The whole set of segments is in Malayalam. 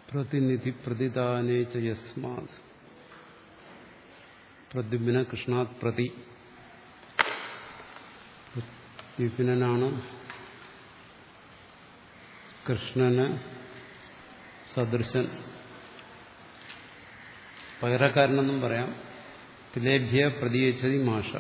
പ്രതിനിധി പ്രതിദാനേ ച യസ്മാത് പ്രദ്യുമ്ന കൃഷ്ണാത് പ്രതി വിപിനനാണ് കൃഷ്ണന് സദൃശൻ പകരക്കാരനെന്നും പറയാം തിലേഭ്യ പ്രതിയച്ചതി മാഷ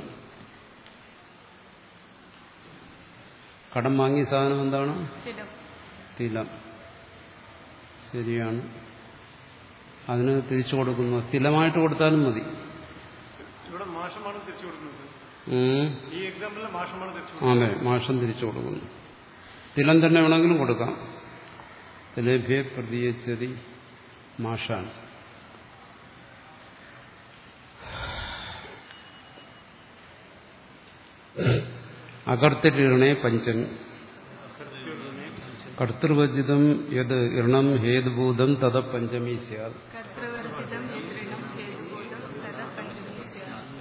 കടം വാങ്ങിയ സാധനം എന്താണ് സ്ഥിരം തിലം ശരിയാണ് അതിന് തിരിച്ചു കൊടുക്കുന്നു തിലമായിട്ട് കൊടുത്താലും മതി ഇവിടെ മാഷമാണ് തിരിച്ചു കൊടുക്കുന്നത് ഉം. ഈ എക്സാമ്പിളിൽ മാഷമാണ് തിരിച്ചു അതെ മാഷം തിരിച്ചു കൊടുക്കുന്നു തിലം തന്നെ വേണമെങ്കിലും കൊടുക്കാം തിലേഭ്യ പ്രതിയച്ചതി മാഷാണ് അകർത്തിരണേ പഞ്ചമി കർത്തൃവചിതം യത് ഇണം ഹേതുഭൂതം തത പഞ്ചമി സ്യാത് കർത്തൃവർത്തിതം യത്രിണം ഹേതുബോധം തഥ പഞ്ചമി സ്യാത്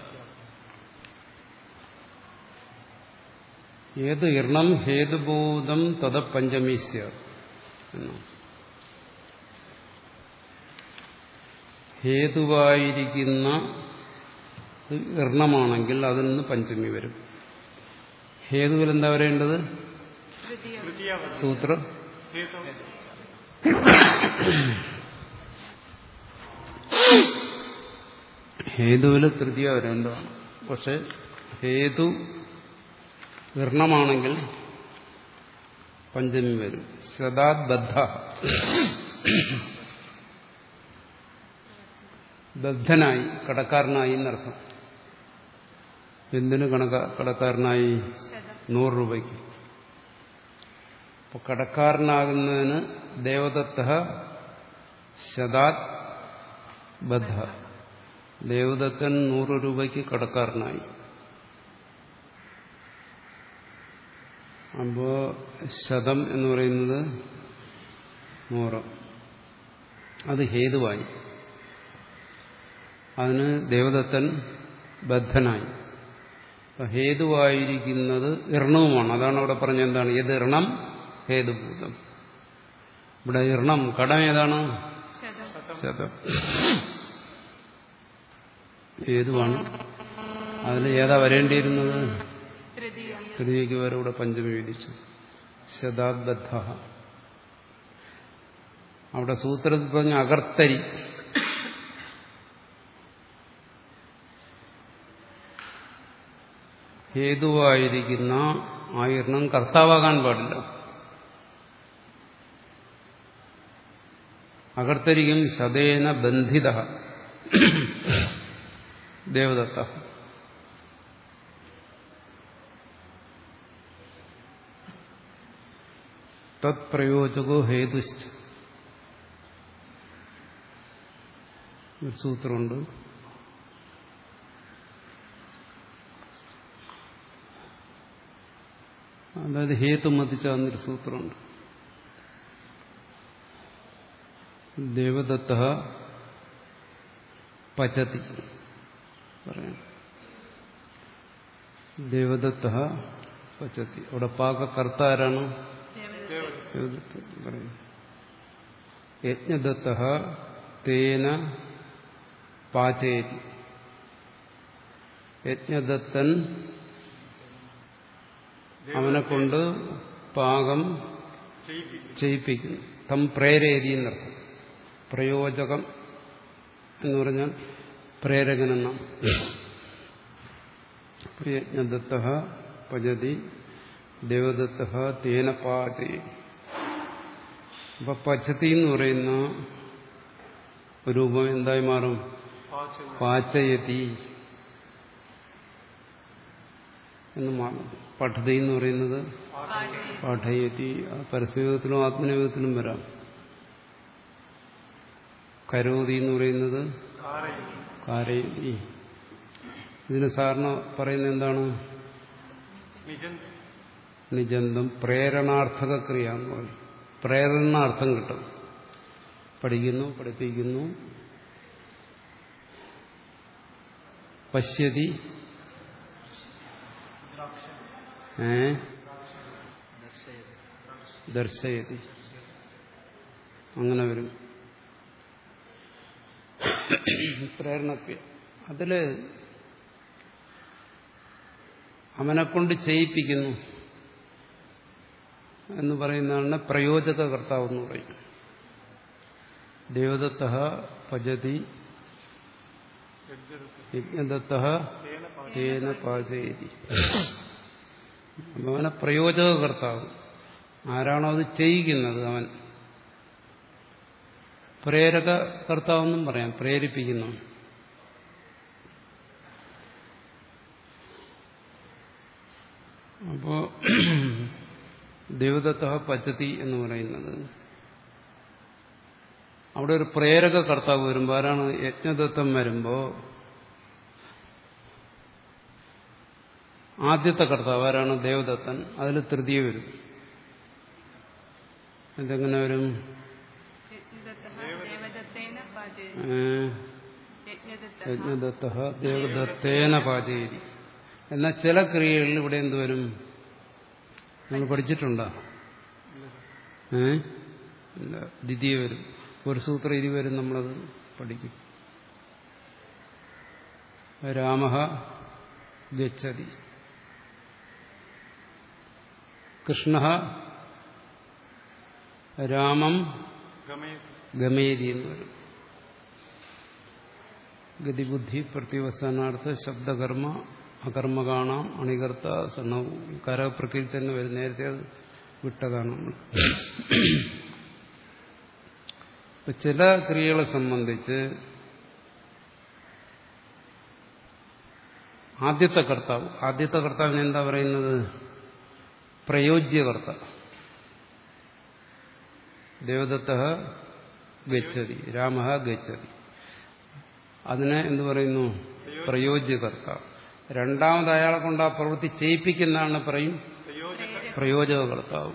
ഏത് ഇർണം ഹേതുഭൂതം തത പഞ്ചമി സ്യാത് എന്നാണ്. ഹേതുവായിരിക്കുന്ന ഇർണമാണെങ്കിൽ അതിൽ നിന്ന് പഞ്ചമി വരും ഹേതുവിൽ എന്താ വരേണ്ടത് തൃതീയം തൃതീയാവധി സൂത്രം ഹേതു ഹേതുവിൽ തൃതീയ വരേണ്ടതാണ് പക്ഷെ ഹേതു ഇർണമാണെങ്കിൽ പഞ്ചമി വരും സദാബദ്ധ ബദ്ധനായി കടക്കാരനായി എന്നർത്ഥം എന്തിനു കണക്ക കടക്കാരനായി ശതം നൂറ് രൂപയ്ക്ക് അപ്പൊ കടക്കാരനാകുന്നതിന് ദേവദത്ത ശതാത് ബദ്ധ ദേവദത്തൻ നൂറ് രൂപയ്ക്ക് കടക്കാരനായി അപ്പോ ശതം എന്ന് പറയുന്നത് നൂറ് അത് ഹേതുവായി അതിന് ദേവദത്തൻ ബദ്ധനായി അപ്പൊ ഹേതുവായിരിക്കുന്നത് ഇർണവുമാണ് അതാണ് അവിടെ പറഞ്ഞ എന്താണ് ഏത് ഇർണം ഹേതുഭൂതം ഇവിടെ ഇർണം കടം ഏതാണ് ശതം ശതം ഹേതുവാണ് അതിൽ ഏതാ വരേണ്ടിയിരുന്നത് തൃതീയം തൃതീയക്ക് വരെ ഇവിടെ പഞ്ചമി വിധിച്ചു ശതാബദ്ധ അവിടെ സൂത്രത്തിൽ പറഞ്ഞ അകർത്തരി ഹേതുവായിരിക്കുന്ന ആയിരണം കർത്താവാകാൻ പാടില്ല അകർത്തരിക്കും ശതേന ബന്ധിത ദേവദത്ത തത്പ്രയോജകോ ഹേതുശ്ച ഒരു സൂത്രമുണ്ട് അതായത് ഹേതു മതിച്ചാന്നൊരു സൂത്രമുണ്ട് ദേവദത്ത പചതി പറയാം ദേവദത്ത പചതി അവിടെ പാകകർത്ത ആരാണ് ദേവദത്ത പറയും യജ്ഞദത്ത തേന പാചയതി യജ്ഞദത്തൻ അവനെ കൊണ്ട് പാകം ചെയ്യിപ്പിക്കും ചെയ്യിപ്പിക്കുന്നു തം പ്രേരേതി എന്നർത്ഥം പ്രയോജകം എന്ന് പറഞ്ഞാൽ പ്രേരകനെന്നാണ് യജ്ഞദത്ത പജതി ദേവദത്ത തേന പാചയി അപ്പൊ പച്ചത്തി എന്ന് പറയുന്ന രൂപം എന്തായി മാറും പാചകം പാചയതി എന്ന് മാറും പഠതി എന്ന് പറയുന്നത് പാഠയതി പരസ്യയോഗത്തിലും ആത്മനിയോഗത്തിലും വരാം കരോതി എന്ന് പറയുന്നത് കാരയും കാരയതി ഇതിന് സാറിന് പറയുന്നത് എന്താണ് നിജൻ നിജന്തം പ്രേരണാർത്ഥക ക്രിയ എന്ന് പറയും പ്രേരണാർത്ഥം കിട്ടും പഠിക്കുന്നു പഠിപ്പിക്കുന്നു പശ്യതി ഏ ദർശയതി അങ്ങനെ വരും പ്രേരണക്രിയ അതില് അവനെ കൊണ്ട് ചെയ്യിപ്പിക്കുന്നു എന്ന് പറയുന്നതാണ് പ്രയോജക കർത്താവ് എന്ന് പറയും ദേവദത്ത പജതി യജ്ഞദത്ത തേന പാചയതി അപ്പൊ അവനെ പ്രയോജക കർത്താവ് ആരാണോ അത് ചെയ്യിക്കുന്നത് അവൻ പ്രേരക കർത്താവെന്നും പറയാം പ്രേരിപ്പിക്കുന്നു അപ്പോ ദേവദത്ത പദ്ധതി എന്ന് പറയുന്നത് അവിടെ ഒരു പ്രേരക കർത്താവ് വരുമ്പോൾ ആരാണ് യജ്ഞദത്തം വരുമ്പോ ആദ്യത്തെ കർത്താവ് ആരാണ് ദേവദത്തൻ അതിൽ തൃതീയ വരും എന്തെങ്ങനെ വരും യജ്ഞദത്തഃ ദേവദത്തേന പാചയതി ഏ, യജ്ഞദത്തഃ യജ്ഞദത്ത ദേവദത്തേന പാചയതി എന്നാൽ ചില ക്രിയകളിൽ ഇവിടെ എന്ത് വരും നമ്മൾ പഠിച്ചിട്ടുണ്ടോ ഏ ഇല്ല ദ്വിതീയ വരും ഒരു സൂത്രം ഇരി വരും നമ്മളത് പഠിക്കും രാമ ഗച്ഛതി കൃഷ്ണ രാമം ഗമയതി ഗമേരി എന്ന് വരും ഗതിബുദ്ധി പ്രത്യവസാനാർത്ഥ ശബ്ദകർമ്മ അകർമ്മകാണാം അണികർത്ത സണ്ണവും കരപ്രകൃതി തന്നെ വരും നേരത്തെ അത് വിട്ടതാണ് നമ്മൾ ഇപ്പൊ ചില ക്രിയകളെ സംബന്ധിച്ച് ആദ്യത്തെ കർത്താവ് ആദ്യത്തെ കർത്താവിന് എന്താ പറയുന്നത് പ്രയോജ്യകർത്ത ദേവദത്ത ഗച്ഛതി രാമ ഗച്ഛതി അതിനെ എന്ത് പറയുന്നു പ്രയോജ്യകർത്ത രണ്ടാമത് അയാളെ കൊണ്ട് ആ പ്രവൃത്തി ചെയ്യിപ്പിക്കുന്നതാണ് പറയും പ്രയോജക പ്രയോജകർത്താവ്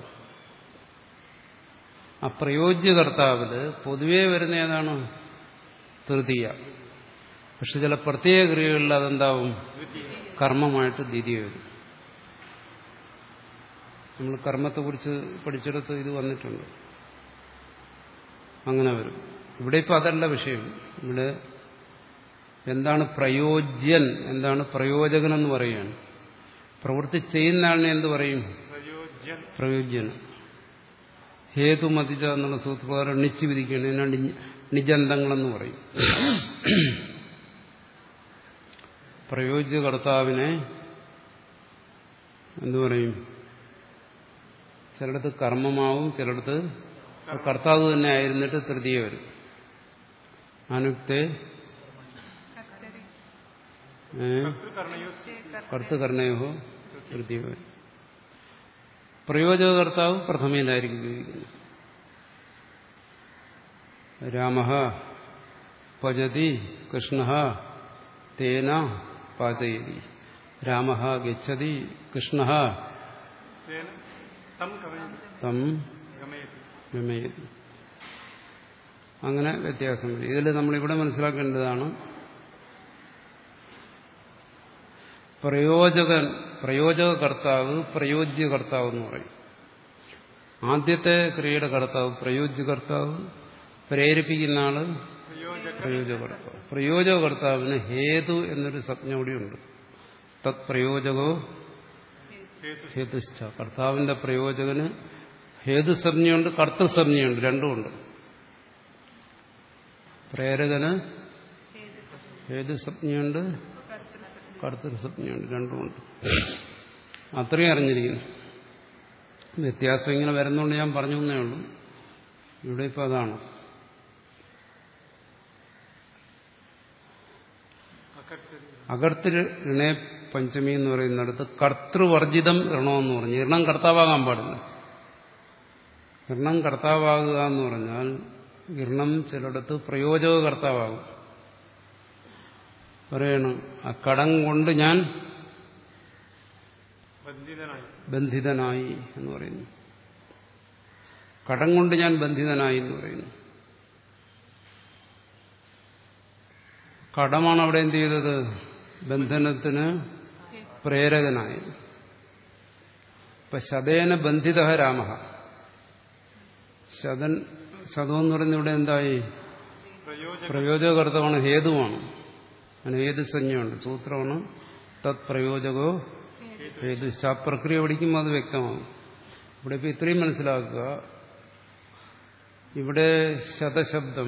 ആ പ്രയോജ്യകർത്താവില് പൊതുവേ വരുന്ന ഏതാണ് തൃതീയ പക്ഷെ ചില പ്രത്യേക ക്രിയകളിൽ അതെന്താവും ദ്വിതീയ കർമ്മമായിട്ട് ദ്വിതീയ വരും നമ്മൾ കർമ്മത്തെക്കുറിച്ച് പഠിച്ചിടത്ത് ഇത് വന്നിട്ടുണ്ട് അങ്ങനെ വരും ഇവിടെ ഇപ്പം അതല്ല വിഷയം ഇവിടെ എന്താണ് പ്രയോജ്യൻ എന്താണ് പ്രയോജകൻ എന്ന് പറയുകയാണ് പ്രവൃത്തി ചെയ്യുന്ന ആളിനെ എന്ത് പറയും പ്രയോജ്യൻ പ്രയോജ്യൻ ഹേതുമതിച്ച എന്നുള്ള സൂത്രപ്രകാരം നിച്ച് വിധിക്കുകയാണ് ഇതിനാണ് നിജന്തങ്ങളെന്ന് പറയും പ്രയോജ്യകർത്താവിനെ എന്തു പറയും ചിലടത്ത് കർമ്മമാവും ചിലടത്ത് അത് കർത്താവ് തന്നെ ആയിരുന്നിട്ട് തൃതീയ വരും അനുക്തെ കർത്തരി ഏ കർത്തൃകർണയോ കർത്തകർണയോ തൃതീയ വരും പ്രയോജകർത്താവ് പ്രഥമയിലായിരിക്കും ഉപയോഗിക്കുന്നത് രാമ പജതി കൃഷ്ണ തേന പാചയതി രാമ ഗച്ഛതി കൃഷ്ണ തേന തം കവയതി തം ഗമയതി ഗമയതി അങ്ങനെ വ്യത്യാസം വരും ഇതിൽ നമ്മളിവിടെ മനസ്സിലാക്കേണ്ടതാണ് പ്രയോജകൻ പ്രയോജക കർത്താവ് പ്രയോജ്യ കർത്താവ് എന്ന് പറയും ആദ്യത്തെ ക്രിയയുടെ കർത്താവ് പ്രയോജ്യ കർത്താവ് പ്രേരിപ്പിക്കുന്ന ആള് പ്രയോജക പ്രയോജക കർത്താവ് പ്രയോജക കർത്താവിന് ഹേതു എന്നൊരു സംജ്ഞ കൂടിയുണ്ട് തത് പ്രയോജകോ ഹേതു ഹേതുസ്ഥ കർത്താവിന്റെ പ്രയോജകന് ഹേതുസംജ്ഞയുണ്ട് കർത്തസംജ്ഞയുണ്ട് രണ്ടുമുണ്ട് പ്രേരകന് ഹേതുസംജ്ഞയുണ്ട് കർത്തൃസംജ്ഞയുണ്ട് രണ്ടുമുണ്ട് അത്രയും അറിഞ്ഞിരിക്കുന്നു വ്യത്യാസം ഇങ്ങനെ വരുന്നതുകൊണ്ട് ഞാൻ പറഞ്ഞു എന്നേ ഉള്ളൂ ഇവിടെ ഇപ്പം അതാണ് അകർത്തരി അകർത്തൃ ഋണേ പഞ്ചമി എന്ന് പറയുന്നിടത്ത് കർത്തൃവർജിതം ഋണമെന്ന് പറഞ്ഞു ഋണം കർത്താവാകാൻ പാടില്ല ഋണം കർത്താവാകുക എന്ന് പറഞ്ഞാൽ ഋണം ചിലയിടത്ത് പ്രയോജക കർത്താവാകും പറയണം ആ കടം കൊണ്ട് ഞാൻ ബന്ധിതനായി ബന്ധിതനായി എന്ന് പറയുന്നു കടം കൊണ്ട് ഞാൻ ബന്ധിതനായി എന്ന് പറയുന്നു കടമാണ് അവിടെ എന്ത് ചെയ്തത് ബന്ധനത്തിന് പ്രേരകനായി ഇപ്പൊ ശതേന ബന്ധിത രാമ ശതൻ ശതം എന്ന് പറയുന്നത് ഇവിടെ എന്തായി പ്രയോജക പ്രയോജകകർത്തമാണ് ഹേതുവാണ് അങ്ങനെ ഹേതു സംജ്ഞയുണ്ട് സൂത്രമാണ് തത് പ്രയോജകോ ഹേതു ആ പ്രക്രിയ പഠിക്കുമ്പോൾ അത് വ്യക്തമാകും ഇവിടെ ഇപ്പൊ ഇത്രയും മനസ്സിലാക്കുക ഇവിടെ ശതശബ്ദം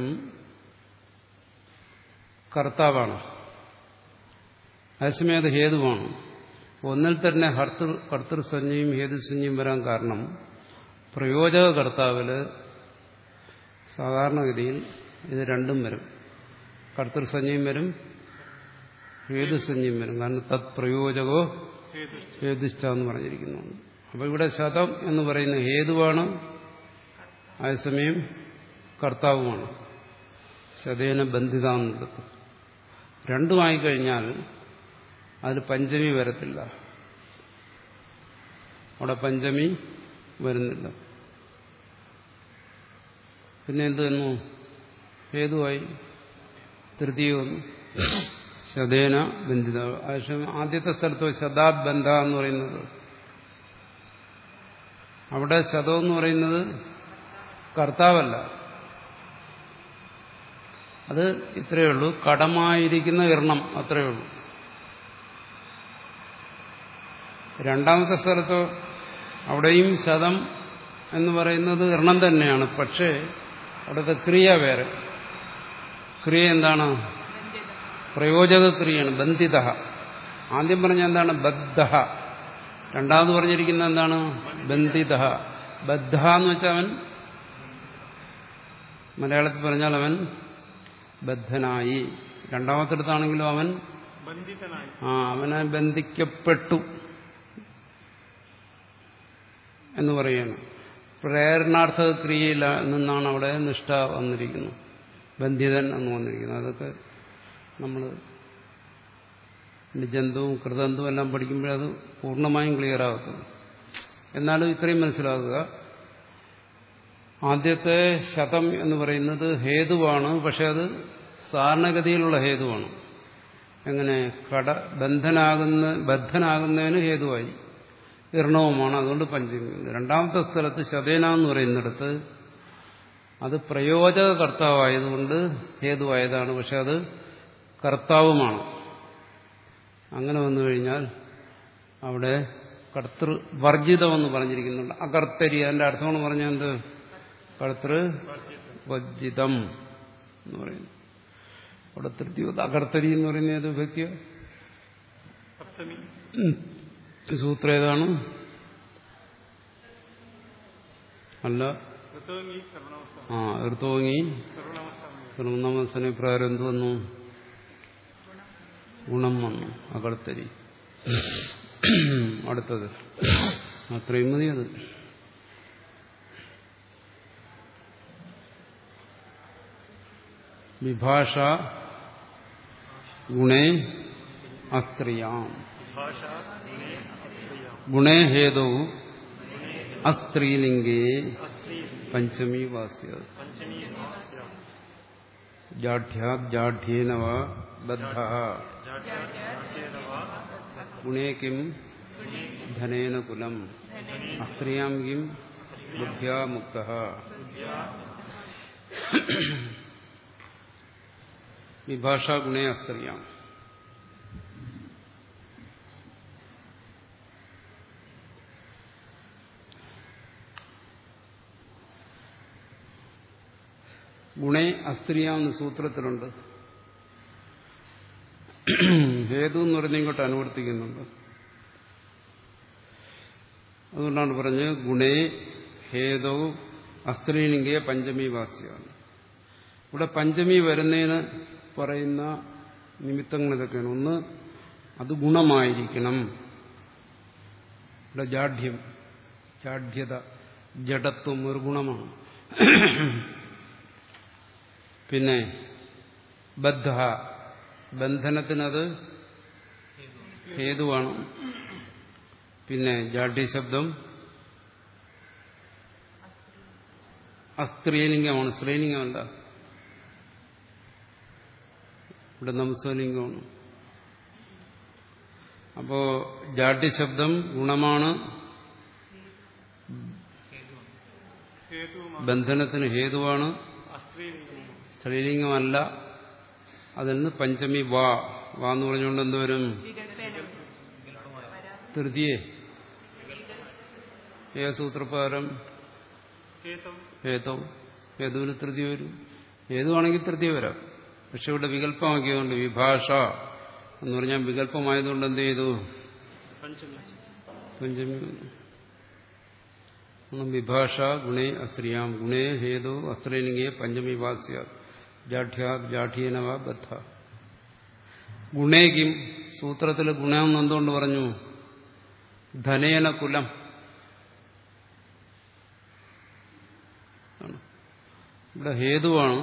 കർത്താവാണ് അതേസമയം അത് ഹേതുവാണ് ഒന്നിൽ തന്നെ ഹർത്തൃ കർത്തൃസഞ്ജയും ഹേതുസഞ്ജയും വരാൻ കാരണം പ്രയോജക കർത്താവില് സാധാരണഗതിയിൽ ഇത് രണ്ടും വരും കർത്തൃസഞ്ജയും വരും ഹേതുസഞ്ജയും വരും കാരണം തത് പ്രയോജകോ ഹേതു ഹേതുശ്ച എന്ന് പറഞ്ഞിരിക്കുന്നു അപ്പൊ ഇവിടെ ശതം എന്ന് പറയുന്ന ഹേതുവാണ് അതേസമയം കർത്താവുമാണ് ശതേന ബന്ധിത എന്നുള്ളത് രണ്ടുമായി കഴിഞ്ഞാൽ അതിൽ പഞ്ചമി വരത്തില്ല അവിടെ പഞ്ചമി വരുന്നില്ല പിന്നെ എന്ത് വന്നു ഹേതുവായി തൃതീയ വന്നു ശതേന ബന്ധിത പക്ഷേ ആദ്യത്തെ സ്ഥലത്ത് ശതാബന്ധ എന്ന് പറയുന്നത് അവിടെ ശതം എന്ന് പറയുന്നത് കർത്താവല്ല അത് ഇത്രയേ ഉള്ളൂ കടമായിരിക്കുന്ന ഇർണം അത്രയേ ഉള്ളൂ രണ്ടാമത്തെ സ്ഥലത്ത് അവിടെയും ശതം എന്ന് പറയുന്നത് ഇർണം തന്നെയാണ് പക്ഷേ അവിടുത്തെ ക്രിയ വേറെ ക്രിയ എന്താണ് പ്രയോജക ക്രിയയാണ് ബന്ധിത ആദ്യം പറഞ്ഞ എന്താണ് ബദ്ധ രണ്ടാമത് പറഞ്ഞിരിക്കുന്നത് എന്താണ് ബന്ധിത ബദ്ധ എന്ന് വെച്ചാൽ അവൻ മലയാളത്തിൽ പറഞ്ഞാൽ അവൻ ബദ്ധനായി രണ്ടാമത്തെടുത്താണെങ്കിലും അവൻ ബന്ധിതനായി ആ അവനെ ബന്ധിക്കപ്പെട്ടു എന്ന് പറയുകയാണ് പ്രേരണാർത്ഥ ക്രിയയിൽ നിന്നാണ് അവിടെ നിഷ്ഠ വന്നിരിക്കുന്നത് ബന്ധിതൻ എന്ന് വന്നിരിക്കുന്നത് അതൊക്കെ നമ്മൾ ജന്തുവും കൃതന്തുവും എല്ലാം പഠിക്കുമ്പോഴത് പൂർണ്ണമായും ക്ലിയർ ആകത്തുള്ളൂ എന്നാലും ഇത്രയും മനസ്സിലാക്കുക ആദ്യത്തെ ശതം എന്ന് പറയുന്നത് ഹേതുവാണ് പക്ഷെ അത് സാധാരണഗതിയിലുള്ള ഹേതുവാണ് എങ്ങനെ കട ബന്ധനാകുന്ന ബദ്ധനാകുന്നതിന് ഹേതുവായി ഇർണവുമാണ് അതുകൊണ്ട് പഞ്ചമി രണ്ടാമത്തെ സ്ഥലത്ത് ശതേന എന്ന് പറയുന്നിടത്ത് അത് പ്രയോജക കർത്താവായതുകൊണ്ട് ഹേതുവായതാണ് പക്ഷെ അത് കർത്താവുമാണ് അങ്ങനെ വന്നു കഴിഞ്ഞാൽ അവിടെ കർത്തൃ വർജിതമെന്ന് പറഞ്ഞിരിക്കുന്നുണ്ട് അകർത്തരി അതിന്റെ അർത്ഥമാണ് പറഞ്ഞാൽ എന്ത് കർത്തൃ വർജിതം എന്ന് പറയുന്നു അവിടെ തൃତୀയ അകർത്തരി എന്ന് പറയുന്നത് ഏത് വ്യക്തിയോ സപ്തമി സൂത്രം ഏതാണ് അല്ല ഋതുവങ്ങി സർവണവസ്ഥ ആ എർത്തോങ്ങി സർവണവസ്ഥ സർവനാമസന പ്രകാരം എന്ത് വന്നു ഗുണം വന്നു അകർത്തരി അടുത്തത് അത്രയും മതി അത് വിഭാഷ ഗുണേ അസ്ത്രീയാം ഭാഷ ഗുണേ ഹേതൗ അസ്ത്രീലിംഗേ പഞ്ചമി വാസ്യ പഞ്ചമി ഭാഷ്യ ജാഠ്യാത് ജാഠ്യേന വ ബദ്ധ ഗുണേ കിം ധനേന കുലം അസ്ത്രീയാം കിം ബുദ്ധ്യാ മുക്ത വിഭാഷ ഗുണേ അസ്ത്രീയാം ഗുണേ അസ്ത്രീയാം എന്ന സൂത്രത്തിലുണ്ട് ഹേതു എന്ന് പറഞ്ഞ ഇങ്ങോട്ട് അനുവർത്തിക്കുന്നുണ്ട് അതുകൊണ്ടാണ് പറഞ്ഞ് ഗുണേ ഹേതോ അസ്ത്രീലിംഗേ പഞ്ചമി വാസ്യാണ് ഇവിടെ പഞ്ചമി വരുന്നതിന് പറയുന്ന നിമിത്തങ്ങൾ ഇതൊക്കെയാണ് ഒന്ന് അത് ഗുണമായിരിക്കണം ഇവിടെ ജാഠ്യം ജാഠ്യത ജഡത്വം ഒരു ഗുണമാണ് പിന്നെ ബദ്ധ ബന്ധനത്തിനത് ഹേതുവാണ് പിന്നെ ജാഠ്യ ശബ്ദം അസ്ത്രീലിംഗമാണ് സ്ത്രീലിംഗമല്ല ഇവിടെ നംസലിംഗമാണ് അപ്പോ ജാഠ്യ ശബ്ദം ഗുണമാണ് ഹേതുവുമാണ് ബന്ധനത്തിന് ഹേതുവാണ് അസ്ത്രീലിംഗവും സ്ത്രീലിംഗമല്ല അതിൽ നിന്ന് പഞ്ചമി വാ വാ എന്ന് പറഞ്ഞുകൊണ്ട് എന്തുവരും വികൽപ്പനം തൃതീയെ ഏ സൂത്രപ്രകാരം हेतौ ഹേതവും ഹേതുവിന് തൃതീയ വരും ഏതുവാണെങ്കിൽ തൃതീയ വരാം പക്ഷെ ഇവിടെ വികല്പമാക്കിയതുകൊണ്ട് വിഭാഷ എന്ന് പറഞ്ഞാൽ വികല്പമായതുകൊണ്ട് എന്ത് ചെയ്തു पञ्चमी പഞ്ചമി വന്നു. കാരണം വിഭാഷ ഗുണേ അസ്ത്രീയാം ഗുണേ ഹേതു അസ്ത്രീലിംഗേ പഞ്ചമി വാസ്യ ജാഠ്യാ ജാഠ്യേനവ ബദ്ധ ഗുണേകിം സൂത്രത്തിൽ ഗുണം എന്തുകൊണ്ട് പറഞ്ഞു ധനേന കുലം ആണ്. ഇവിടെ ഹേതുവാണ്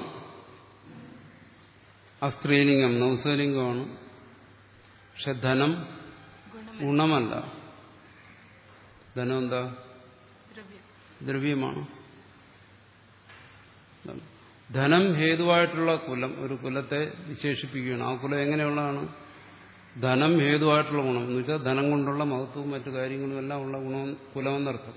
അസ്ത്രീലിംഗം നൗസലിംഗമാണ് പക്ഷെ ധനം ഗുണം ഗുണമല്ല ധനം എന്താ ദ്രവ്യം ദ്രവ്യമാണ് എന്താണ്? ധനം ഹേതുവായിട്ടുള്ള കുലം ഒരു കുലത്തെ വിശേഷിപ്പിക്കുകയാണ് ആ കുലം എങ്ങനെയുള്ളതാണ് ധനം ഹേതുവായിട്ടുള്ള ഗുണം എന്ന് വെച്ചാൽ ധനം കൊണ്ടുള്ള മഹത്വവും മറ്റു കാര്യങ്ങളും എല്ലാം ഉള്ള ഗുണം കുലമെന്നർത്ഥം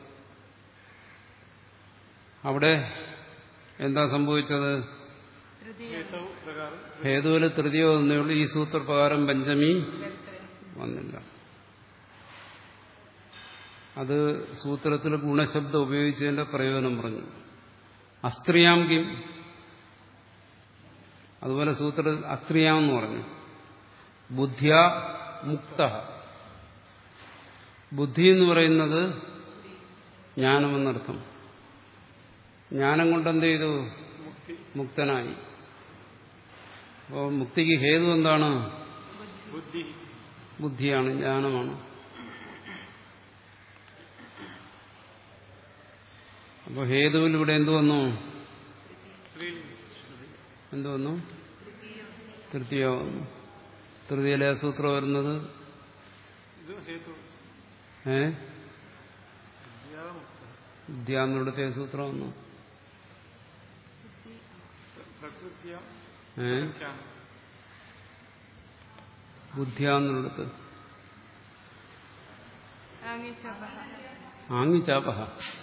അവിടെ എന്താ സംഭവിച്ചത് തൃതീയ हेतौ प्रकारं ഹേതുവിൽ തൃതീയ ഒന്നേ ഉള്ളൂ ഈ സൂത്രപ്രകാരം പഞ്ചമി വികൽപ്പനം വന്നില്ല അത് സൂത്രത്തിൽ ഗുണശബ്ദം ഉപയോഗിച്ചതിന്റെ പ്രയോജനം പറഞ്ഞു അസ്ത്രീയാം കിം അതുപോലെ സൂത്രത്തിൽ അസ്ത്രീയാം എന്ന് പറഞ്ഞു ബുദ്ധിയ മുക്ത ബുദ്ധി എന്ന് പറയുന്നത് ജ്ഞാനമെന്നർത്ഥം ജ്ഞാനം കൊണ്ട് എന്ത് ചെയ്തു मुक्ति മുക്തനായി അപ്പോൾ മുക്തിക്ക് ഹേതു എന്താണ് बुद्धिः ബുദ്ധിയാണ് ജ്ഞാനമാണ് അപ്പോൾ ഹേതുവിൽ ഇവിടെ എന്തു വന്നു स्त्रीलिङ्गि എന്തു വന്നു തൃതീയ വന്നു തൃതീയയിലെ സൂത്രം വരുന്നത് ഇത് ഹേതു ഏ വിദ്യാമുക്ത വിദ്യാന്നിടത്തെ സൂത്രം വന്നു പ്രകൃത്യ ഏ ബുദ്ധിയാന്നിടത്ത് ആങ്ങിച്ചപഹ ആങ്ങിച്ചാപഹ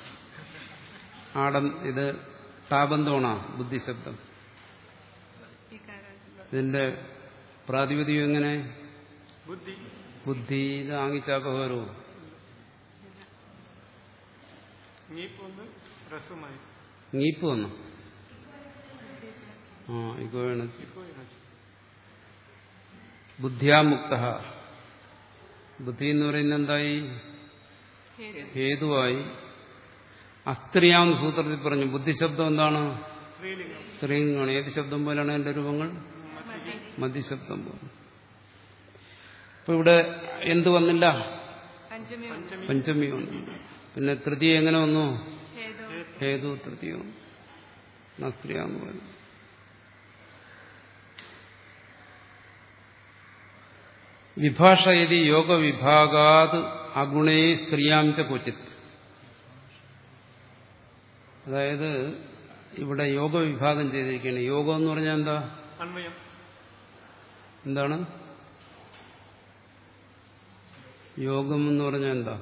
ആടം ഇത് ടാബന്തോണ ബുദ്ധിശബ്ദം വികാരം ഇതിന്റെ പ്രാതിപതികം എങ്ങനെ ബുദ്ധി ബുദ്ധി ഇത് ആങ്ങിച്ചാപഹ വരുമോ നീപ്പൊന്ന് രസമായി നീപ്പ് വന്നു ആ ഇക്കോ വേണം ഇപ്പോ ഇണച്ചു ബുദ്ധിയാമുക്ത ബുദ്ധി എന്ന് പറയുന്നത് എന്തായി ഹേതു ഹേതുവായി അസ്ത്രീയാം സൂത്രത്തിൽ പറഞ്ഞു ബുദ്ധിശബ്ദം എന്താണ് സ്ത്രീലിംഗം സ്ത്രീലിംഗമാണ് ഏത് ശബ്ദം പോലെയാണ് എന്റെ രൂപങ്ങൾ മതി മധ്യശബ്ദം പോലെ അപ്പൊ ഇവിടെ എന്ത് വന്നില്ല പഞ്ചമി വന്നു. പഞ്ചമി വന്നില്ല പിന്നെ തൃതീയ എങ്ങനെ വന്നു ഹേതു ഹേതു തൃതീയ വന്നു നസ്ത്രീയാന്ന് പറഞ്ഞു വിഭാഷ യതി യോഗവിഭാഗാത് അഗുണേ സ്ത്രീയാം ച ക്വചിത് അതായത് ഇവിടെ യോഗവിഭാഗം ചെയ്തിരിക്കുകയാണ് യോഗം എന്ന് പറഞ്ഞാൽ എന്താ അന്വയം എന്താണ് യോഗം എന്ന് പറഞ്ഞാൽ എന്താ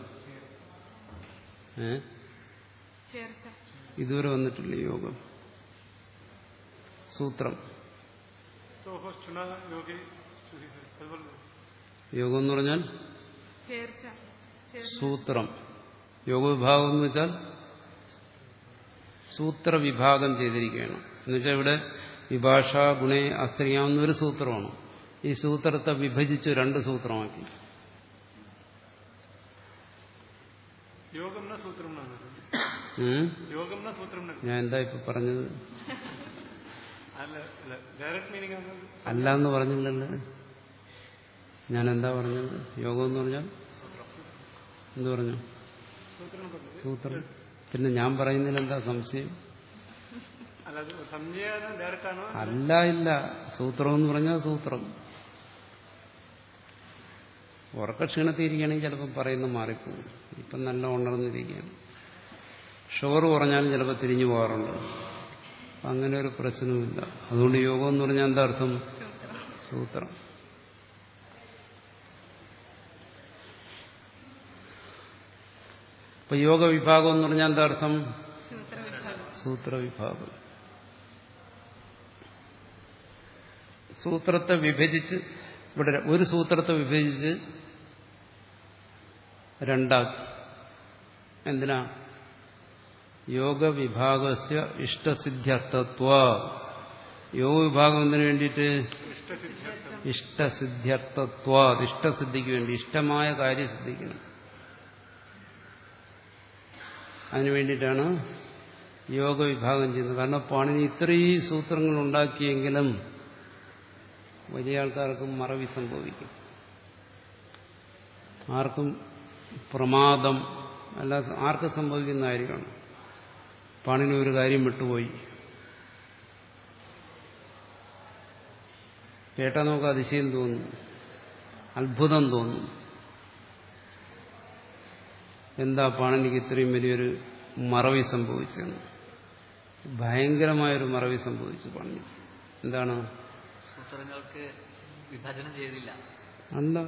ഏ ചേർച്ച ഇതുവരെ വന്നിട്ടില്ല യോഗം സൂത്രം സോഹോ ചുണ യോഗി ചുഹിസ് അതുപോലെ യോഗം എന്ന് പറഞ്ഞാൽ ചേർച്ച ചേർന്ന് സൂത്രം യോഗവിഭാഗം എന്ന് വെച്ചാൽ സൂത്രവിഭാഗം ചെയ്തിരിക്കുകയാണ് എന്നുവെച്ചാൽ ഇവിടെ വിഭാഷ ഗുണേ അസ്ത്രീയാവുന്ന ഒരു സൂത്രമാണ് ഈ സൂത്രത്തെ വിഭജിച്ച് രണ്ട് സൂത്രമാക്കി യോഗം ന സൂത്രം ന ഉം? യോഗം ന സൂത്രം ന ഞാൻ എന്താ ഇപ്പൊ പറഞ്ഞത് അല്ല അല്ല ഡയറക്റ്റ് മീനിങ് ആണ് അല്ല എന്ന് പറഞ്ഞില്ലല്ലോ ഞാൻ എന്താ പറഞ്ഞത് യോഗം എന്ന് പറഞ്ഞാൽ എന്ത് പറഞ്ഞു സൂത്രം പറഞ്ഞത് സൂത്രം പിന്നെ ഞാൻ പറയുന്നതിൽ എന്താ സംശയം അല്ല അത് സംജയാണ് ഡയറക്റ്റ് ആണോ അല്ല ഇല്ല സൂത്രം എന്ന് പറഞ്ഞാൽ സൂത്രം ഉറക്ക ക്ഷീണത്തിരിക്കുകയാണെങ്കിൽ ചിലപ്പോൾ പറയുന്നത് മാറിപ്പോകും ഇപ്പം നല്ല ഉണർന്നിരിക്കുകയാണ് ഷുഗർ കുറഞ്ഞാലും ചിലപ്പോൾ തിരിഞ്ഞു പോകാറുണ്ട് അപ്പം അങ്ങനെ ഒരു പ്രശ്നവുമില്ല അതുകൊണ്ട് യോഗം എന്ന് പറഞ്ഞാൽ എന്താ അർത്ഥം സൂത്രം ഇപ്പൊ യോഗ വിഭാഗം എന്ന് പറഞ്ഞാൽ എന്താ അർത്ഥം സൂത്രവിഭാഗം സൂത്രവിഭാഗം സൂത്രത്തെ വിഭജിച്ച് ഇവിടെ ഒരു സൂത്രത്തെ വിഭജിച്ച് രണ്ടാക്കി എന്തിനാ യോഗവിഭാഗസ്യ ഇഷ്ടസിദ്ധ്യർത്ഥത്വ യോഗ വിഭാഗം എന്തിനു വേണ്ടിയിട്ട് ഇഷ്ടസിദ്ധ്യർത്ഥത്വ ഇഷ്ടസിദ്ധിക്ക് വേണ്ടി ഇഷ്ടമായ കാര്യം സിദ്ധിക്കണം അതിനു വേണ്ടിയിട്ടാണ് യോഗ വിഭാഗം ചെയ്യുന്നത് കാരണം പാണിനി ഇത്രയും സൂത്രങ്ങൾ ഉണ്ടാക്കിയെങ്കിലും വലിയ ആൾക്കാർക്കും മറവി സംഭവിക്കും ആർക്കും പ്രമാദം അല്ല ആർക്കും സംഭവിക്കുന്ന കാര്യമാണ് പാണിനി ഒരു കാര്യം വിട്ടുപോയി കേട്ടാൽ നമുക്ക് അതിശയം തോന്നും അത്ഭുതം തോന്നും എന്താ പാണിനിക്ക് ഇത്രയും വലിയൊരു മറവി സംഭവിച്ചെന്ന് ഭയങ്കരമായൊരു മറവി സംഭവിച്ചു പാണിനി എന്താണ് സൂത്രങ്ങൾക്ക് വിഭജനം ചെയ്തില്ല എന്താ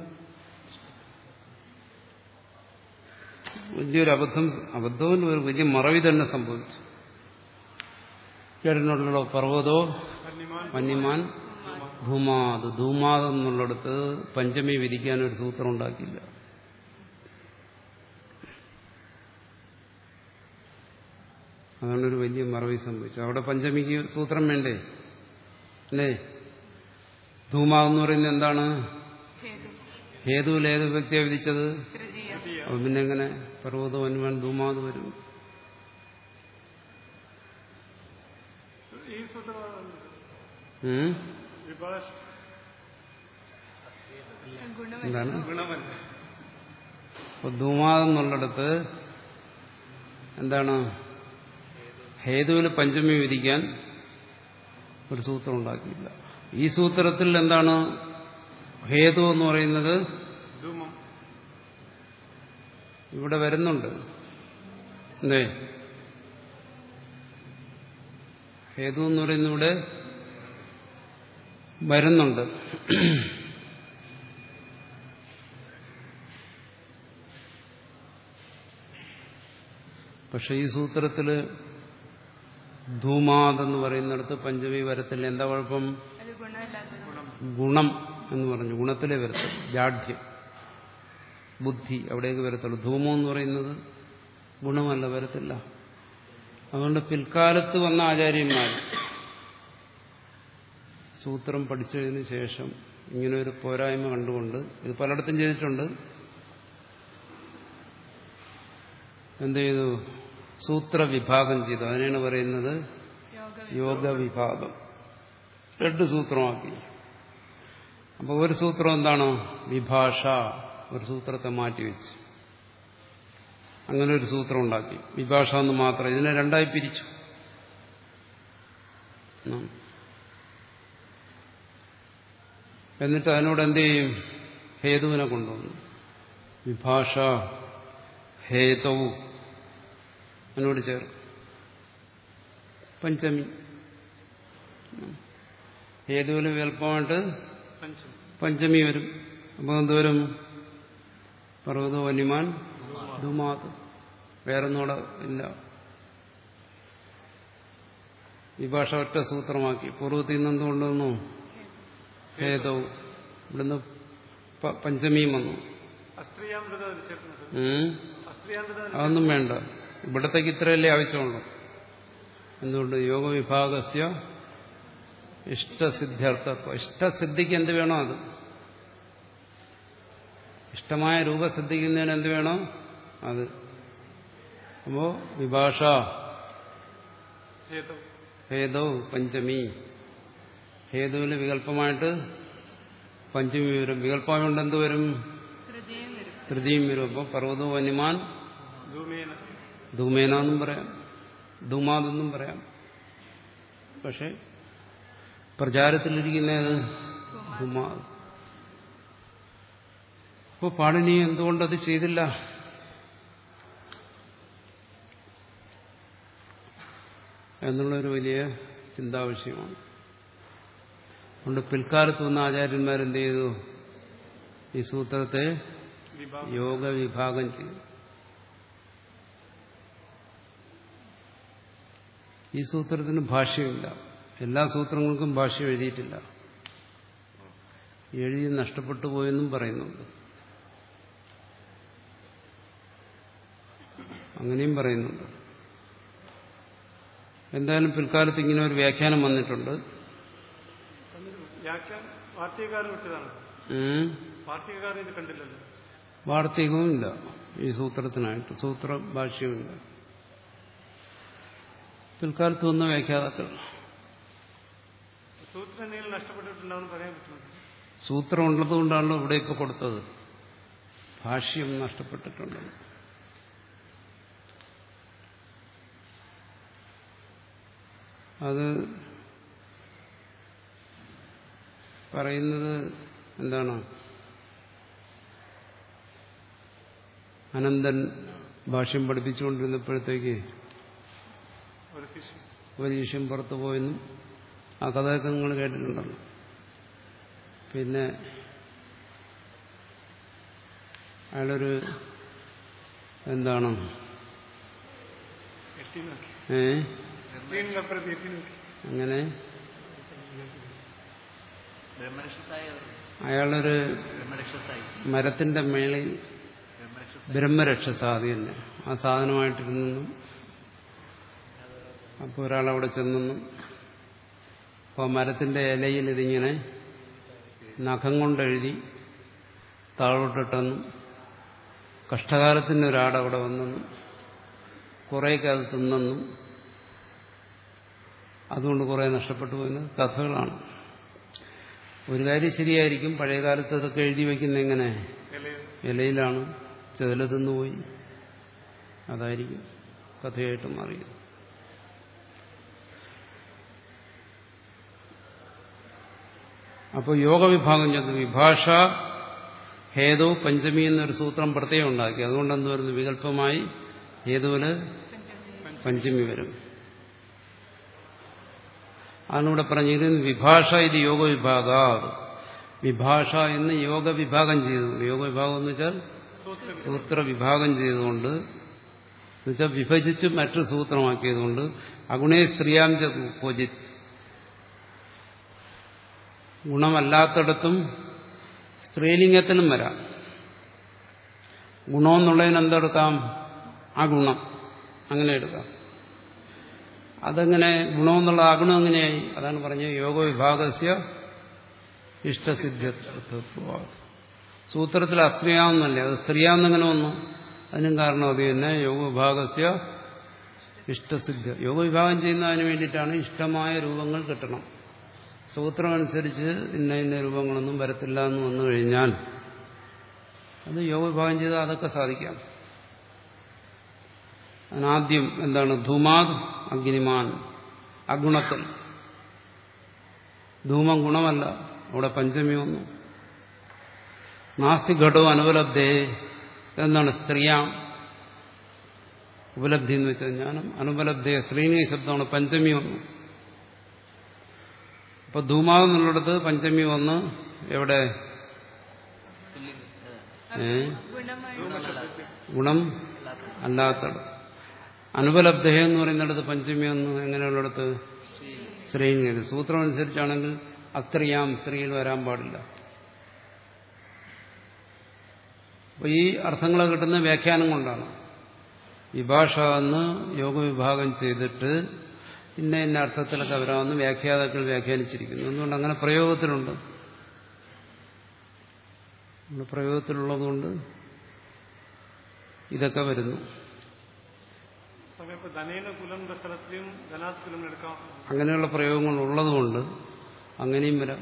വലിയൊരു അബദ്ധം അബദ്ധവും ഒരു വലിയ മറവി തന്നെ സംഭവിച്ചു കേട്ടിട്ടുണ്ടല്ലോ പർവ്വതോ വന്യമാൻ ധൂമാത് ധൂമാത് എന്നുള്ളിടത്ത് പഞ്ചമി വിരിക്കാൻ ഒരു സൂത്രം ഉണ്ടാക്കിയില്ല അതാണ് ഒരു വലിയ മറവി സംഭവിച്ചത് അവിടെ പഞ്ചമിക്ക് സൂത്രം വേണ്ടേ അല്ലേ ധൂമാവെന്ന് പറയുന്നത് എന്താണ് ഹേതു ഹേതുവിൽ ഏത് വ്യക്തിയെ വിധിച്ചത് തൃതീയം അപ്പൊ പിന്നെ എങ്ങനെ പർവ്വതം വന്യമാൻ ധൂമാത് വരും ഈ സൂത്രമാണ് ഉം? വിഭാഷ ഗുണവൻ എന്താണ് ഗുണമല്ല അപ്പൊ ധൂമാതെന്നുള്ളിടത്ത് എന്താണ് ഹേതുവിന് പഞ്ചമി വിധിക്കാൻ ഒരു സൂത്രം ഉണ്ടാക്കിയില്ല ഈ സൂത്രത്തിൽ എന്താണ് ഹേതു എന്ന് പറയുന്നത് ധൂമം ഇവിടെ വരുന്നുണ്ട് എന്തേ ഹേതു എന്ന് പറയുന്നത് ഇവിടെ വരുന്നുണ്ട് പക്ഷെ ഈ സൂത്രത്തില് ധൂമാതെന്ന് പറയുന്നിടത്ത് പഞ്ചമി വരത്തില്ല എന്താ കുഴപ്പം അത് ഗുണമല്ലാത്തത് ഗുണം എന്ന് പറഞ്ഞു ഗുണത്തിലേ വരത്തുള്ളൂ ജാഠ്യം ബുദ്ധി അവിടേക്ക് വരത്തുള്ളൂ ധൂമം എന്ന് പറയുന്നത് ഗുണമല്ല വരത്തില്ല അതുകൊണ്ട് പിൽക്കാലത്ത് വന്ന ആചാര്യന്മാർ സൂത്രം പഠിച്ചതിന് ശേഷം ഇങ്ങനെ ഒരു പോരായ്മ കണ്ടുകൊണ്ട് ഇത് പലയിടത്തും ചെയ്തിട്ടുണ്ട് എന്ത് ചെയ്തു സൂത്രവിഭാഗം ചെയ്തു അതിനാണ് പറയുന്നത് യോഗ യോഗവിഭാഗം രണ്ട് സൂത്രമാക്കി അപ്പോൾ ഒരു സൂത്രം എന്താണ് വിഭാഷ ഒരു സൂത്രത്തെ മാറ്റിവെച്ച് അങ്ങനെ ഒരു സൂത്രം ഉണ്ടാക്കി വിഭാഷ എന്ന് മാത്രം ഇതിനെ രണ്ടായി പിരിച്ചു ഉം. എന്നിട്ട് അതിനോട് എന്ത് ചെയ്യും ഹേതുവിനെ കൊണ്ടുവന്നു വിഭാഷ ഹേതവും അതിനോട് ചേർക്കും പഞ്ചമി ഹേതുവിന് വികല്പമായിട്ട് പഞ്ചമി പഞ്ചമി വരും അപ്പോൾ എന്തോരും പർവ്വത വന്യമാൻ ധുമാത് വേറൊന്നുകൂടെ ഇല്ല ഈ ഭാഷ ഒറ്റ സൂത്രമാക്കി പൂർവ്വത്തിൽ നിന്ന് എന്തുകൊണ്ടുവന്നു ഹേതവും ഇവിടുന്ന് പ- പഞ്ചമിയും വന്നു അസ്ത്രീയാമൃത അതിൽ ചേർക്കുന്നത് ഉം. അസ്ത്രീയാമൃത അതൊന്നും വേണ്ട ഇവിടത്തേക്ക് ഇത്രയല്ലേ ആവശ്യമുള്ളൂ എന്തുകൊണ്ട് യോഗവിഭാഗസ്യ ഇഷ്ടസിദ്ധ്യർത്ഥത്വം ഇഷ്ടസിദ്ധിക്ക് എന്ത് വേണോ അത് ഇഷ്ടമായ രൂപ സിദ്ധിക്കുന്നതിന് എന്ത് വേണോ അത് അപ്പോ വിഭാഷ ഹേതു ഹേതോ പഞ്ചമി ഹേതുവിന് വികല്പമായിട്ട് പഞ്ചമി വരും വികല്പമായതുകൊണ്ട് എന്ത് വരും തൃതീയം വരും തൃതീയം വരും അപ്പോൾ പർവ്വതോ വന്യമാൻ ധൂമേന ധൂമേന എന്നും പറയാം ധൂമാതെന്നും പറയാം പക്ഷെ പ്രചാരത്തിലിരിക്കുന്നത് ധൂമാത് അപ്പോൾ പാണിനി എന്തുകൊണ്ടത് ചെയ്തില്ല എന്നുള്ളൊരു വലിയ ചിന്താവിഷയമാണ് അതുകൊണ്ട് പിൽക്കാലത്ത് വന്ന ആചാര്യന്മാരെന്ത് ചെയ്തു ഈ സൂത്രത്തെ വിഭാഗം യോഗവിഭാഗം ചെയ്തു ഈ സൂത്രത്തിന് ഭാഷ്യമില്ല എല്ലാ സൂത്രങ്ങൾക്കും ഭാഷ്യം എഴുതിയിട്ടില്ല എഴുതി നഷ്ടപ്പെട്ടു പോയെന്നും പറയുന്നുണ്ട് അങ്ങനെയും പറയുന്നുണ്ട് എന്തായാലും പിൽക്കാലത്ത് ഇങ്ങനെ ഒരു വ്യാഖ്യാനം വന്നിട്ടുണ്ട് വ്യാഖ്യാനം വാർത്തകാരൻ വിട്ടതാണ് ഉം. വാർത്തകാരൻ ഇത് കണ്ടില്ലല്ലോ വാർത്തകവും ഇല്ല ഈ സൂത്രത്തിനായിട്ട് സൂത്ര ഭാഷ്യവുമില്ല പിൽക്കാലത്ത് വന്ന വ്യാഖ്യാതാക്കൾ സൂത്രം എന്തെങ്കിലും നഷ്ടപ്പെട്ടിട്ടുണ്ടാവും പറയാൻ പറ്റുമോ സൂത്രം ഉള്ളതുകൊണ്ടാണല്ലോ ഇവിടെ ഇപ്പൊ കൊടുത്തത് ഭാഷ്യം നഷ്ടപ്പെട്ടിട്ടുണ്ട് അത് പറയുന്നത് എന്താണ് അനന്തൻ ഭാഷ്യം പഠിപ്പിച്ചുകൊണ്ടിരുന്നപ്പോഴത്തേക്ക് ഒരു ശിഷ്യ ഉപദേശം പുറത്തു പോയെന്നും ആ കഥയൊക്കെ നിങ്ങൾ കേട്ടിട്ടുണ്ടല്ലോ പിന്നെ അയാളൊരു എന്താണ് എട്ടി നോക്കി ഏ സ്ക്രീനിനപ്പുറത്ത് എട്ടി നോക്കി അങ്ങനെ ബ്രഹ്മരക്ഷസായ അയാളൊരു ബ്രഹ്മരക്ഷസായി മരത്തിന്റെ മേളിൽ ബ്രഹ്മരക്ഷസായി ബ്രഹ്മരക്ഷസാദി തന്നെ ആ സാധനമായിട്ടിരുന്നു അപ്പോൾ ഒരാളവിടെ ചെന്നെന്നും അപ്പോൾ മരത്തിന്റെ ഇലയിൽ ഇതിങ്ങനെ നഖം കൊണ്ടെഴുതി താഴോട്ടിട്ടെന്നും കഷ്ടകാലത്തിന് ഒരാടവിടെ വന്നെന്നും കുറേയൊക്കെ അത് തിന്നെന്നും അതുകൊണ്ട് കുറേ നഷ്ടപ്പെട്ടു പോയെന്ന് കഥകളാണ് ഒരു കാര്യം ശരിയായിരിക്കും പഴയ കാലത്ത് അതൊക്കെ എഴുതി വയ്ക്കുന്ന എങ്ങനെ ഇലയിൽ ഇലയിലാണ് ചെതല തിന്നുപോയി അതായിരിക്കും കഥയായിട്ട് മാറിയത് അപ്പോൾ യോഗവിഭാഗം ചെന്നു വിഭാഷ ഹേതു പഞ്ചമി എന്നൊരു സൂത്രം പ്രത്യേകം ഉണ്ടാക്കി അതുകൊണ്ട് എന്ത് വരുന്നു വികല്പമായി ഹേതുവിന് പഞ്ചമി വരും അതിനൂടെ പറഞ്ഞിരുന്നു വിഭാഷ ഇത് യോഗവിഭാഗ വിഭാഷ എന്ന് യോഗവിഭാഗം ചെയ്തു യോഗവിഭാഗം എന്ന് വെച്ചാൽ സൂത്ര വിഭാഗം ചെയ്തുകൊണ്ട് എന്നുവെച്ചാൽ വിഭജിച്ച് മറ്റു സൂത്രമാക്കിയതുകൊണ്ട് അഗുണേ സ്ത്രീയാഞ്ച ക്വചിത് ഗുണമല്ലാത്തിടത്തും സ്ത്രീലിംഗത്തിനും വരാം ഗുണമെന്നുള്ളതിന് എന്തെടുക്കാം ആ ഗുണം അങ്ങനെ എടുക്കാം അതെങ്ങനെ ഗുണമെന്നുള്ള ആ ഗുണം എങ്ങനെയായി അതാണ് പറഞ്ഞത് യോഗവിഭാഗസ്യ ഇഷ്ടസിദ്ധ്യത്വ സൂത്രത്തിൽ അസ്ത്രീയാവുന്നല്ലേ അത് സ്ത്രീയാവുന്നെങ്ങനെ വന്നു അതിനും കാരണം അത് തന്നെ യോഗവിഭാഗസ്യ ഇഷ്ടസിദ്ധ യോഗവിഭാഗം ചെയ്യുന്നതിന് വേണ്ടിയിട്ടാണ് ഇഷ്ടമായ രൂപങ്ങൾ കിട്ടണം സൂത്രമനുസരിച്ച് ഇന്ന ഇന്ന രൂപങ്ങളൊന്നും വരത്തില്ല എന്ന് വന്നു കഴിഞ്ഞാൽ അത് യോഗവിഭാഗം ചെയ്താൽ അതൊക്കെ സാധിക്കാം അതിനാദ്യം എന്താണ് ധൂമാത് അഗ്നിമാൻ അഗുണത്തിൽ ധൂമം ഗുണമല്ല അവിടെ പഞ്ചമി വന്നു നാസ്തി ഘടവും അനുപലബ്ധേ എന്താണ് സ്ത്രീയാം ഉപലബ്ധി എന്ന് വെച്ചാൽ ജ്ഞാനം അനുപലബ്ധേ സ്ത്രീലിംഗ ശബ്ദമാണ് പഞ്ചമി വന്നു അപ്പൊ ധൂമാവെന്നുള്ളിടത്ത് പഞ്ചമി വന്ന് എവിടെ ഏ ഗുണം അല്ലാത്തത് അനുപലബ്ധ എന്ന് പറയുന്നിടത്ത് പഞ്ചമി ഒന്ന് എങ്ങനെയുള്ളിടത്ത് സ്ത്രീലിംഗ സൂത്രം അനുസരിച്ചാണെങ്കിൽ അസ്ത്രീയാം സ്ത്രീയിൽ വരാൻ പാടില്ല അപ്പൊ ഈ അർത്ഥങ്ങൾ കിട്ടുന്ന വ്യാഖ്യാനം കൊണ്ടാണ് വിഭാഷ എന്ന് യോഗവിഭാഗം ചെയ്തിട്ട് ഇന്ന ഇന്ന അർത്ഥത്തിലൊക്കെ വരാമെന്ന് വ്യാഖ്യാതാക്കൾ വ്യാഖ്യാനിച്ചിരിക്കുന്നു എന്തുകൊണ്ട് അങ്ങനെ പ്രയോഗത്തിലുണ്ട് നമ്മുടെ പ്രയോഗത്തിലുള്ളതുകൊണ്ട് ഇതൊക്കെ വരുന്നു സമയത്ത് ധനേന കുലം എന്ന സ്ഥലത്തെയും ധനാത് കുലം എടുക്കാം അങ്ങനെയുള്ള പ്രയോഗങ്ങൾ ഉള്ളതുകൊണ്ട് അങ്ങനെയും വരാം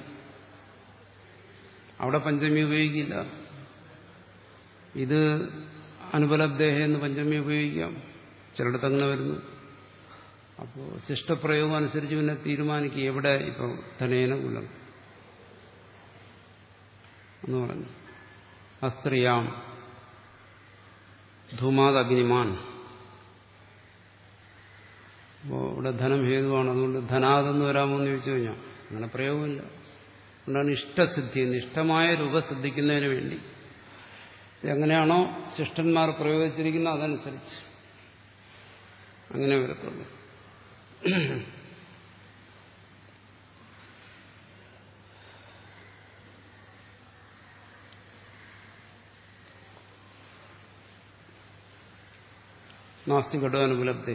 അവിടെ പഞ്ചമി ഉപയോഗിക്കില്ല ഇത് അനുപലബ്ദേഹ എന്ന് പഞ്ചമി ഉപയോഗിക്കാം ചിലയിടത്ത് അങ്ങനെ വരുന്നു അപ്പോൾ ശിഷ്ടപ്രയോഗം അനുസരിച്ച് പിന്നെ തീരുമാനിക്കുക എവിടെ ഇപ്പം ധനേന കുലം എന്ന് പറഞ്ഞു അസ്ത്രീയാം ധൂമാത് അഗ്നിമാൻ അപ്പോൾ ഇവിടെ ധനം ഹേതുവാണ് അതുകൊണ്ട് ധനാതെന്ന് വരാമോ എന്ന് ചോദിച്ചു കഴിഞ്ഞാൽ അങ്ങനെ പ്രയോഗമില്ല അതുകൊണ്ടാണ് ഇഷ്ടസിദ്ധി എന്ന് ഇഷ്ടമായ രൂപ സിദ്ധിക്കുന്നതിന് വേണ്ടി എങ്ങനെയാണോ ശിഷ്ടന്മാർ പ്രയോഗിച്ചിരിക്കുന്നത് അതനുസരിച്ച് അങ്ങനെ വരത്തുള്ളൂ നാസ്തി ഘടോനുപലബ്ധി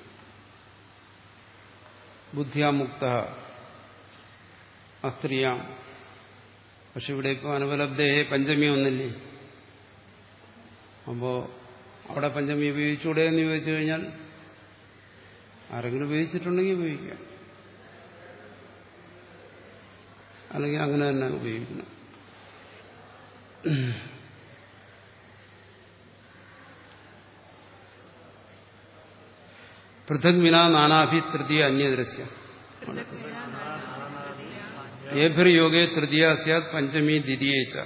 ബുദ്ധിയാമുക്ത അസ്ത്രീയാം പക്ഷെ ഇവിടെ ഇപ്പോൾ അനുപലബ്ധേ പഞ്ചമി ഒന്നില്ലേ അപ്പോ അവിടെ പഞ്ചമി ഉപയോഗിച്ചൂടെ എന്ന് ചോദിച്ചു കഴിഞ്ഞാൽ ആരെങ്കിലും ഉപയോഗിച്ചിട്ടുണ്ടെങ്കിൽ ഉപയോഗിക്കാം അല്ലെങ്കിൽ അങ്ങനെ തന്നെ ഉപയോഗിക്കണം പൃഥക് വിന നാനാഭി തൃതീയ അന്യദൃശ്യ ഏഭിർയോഗേ തൃതീയ സ്യാത് പഞ്ചമി ദ്വിതീയച്ച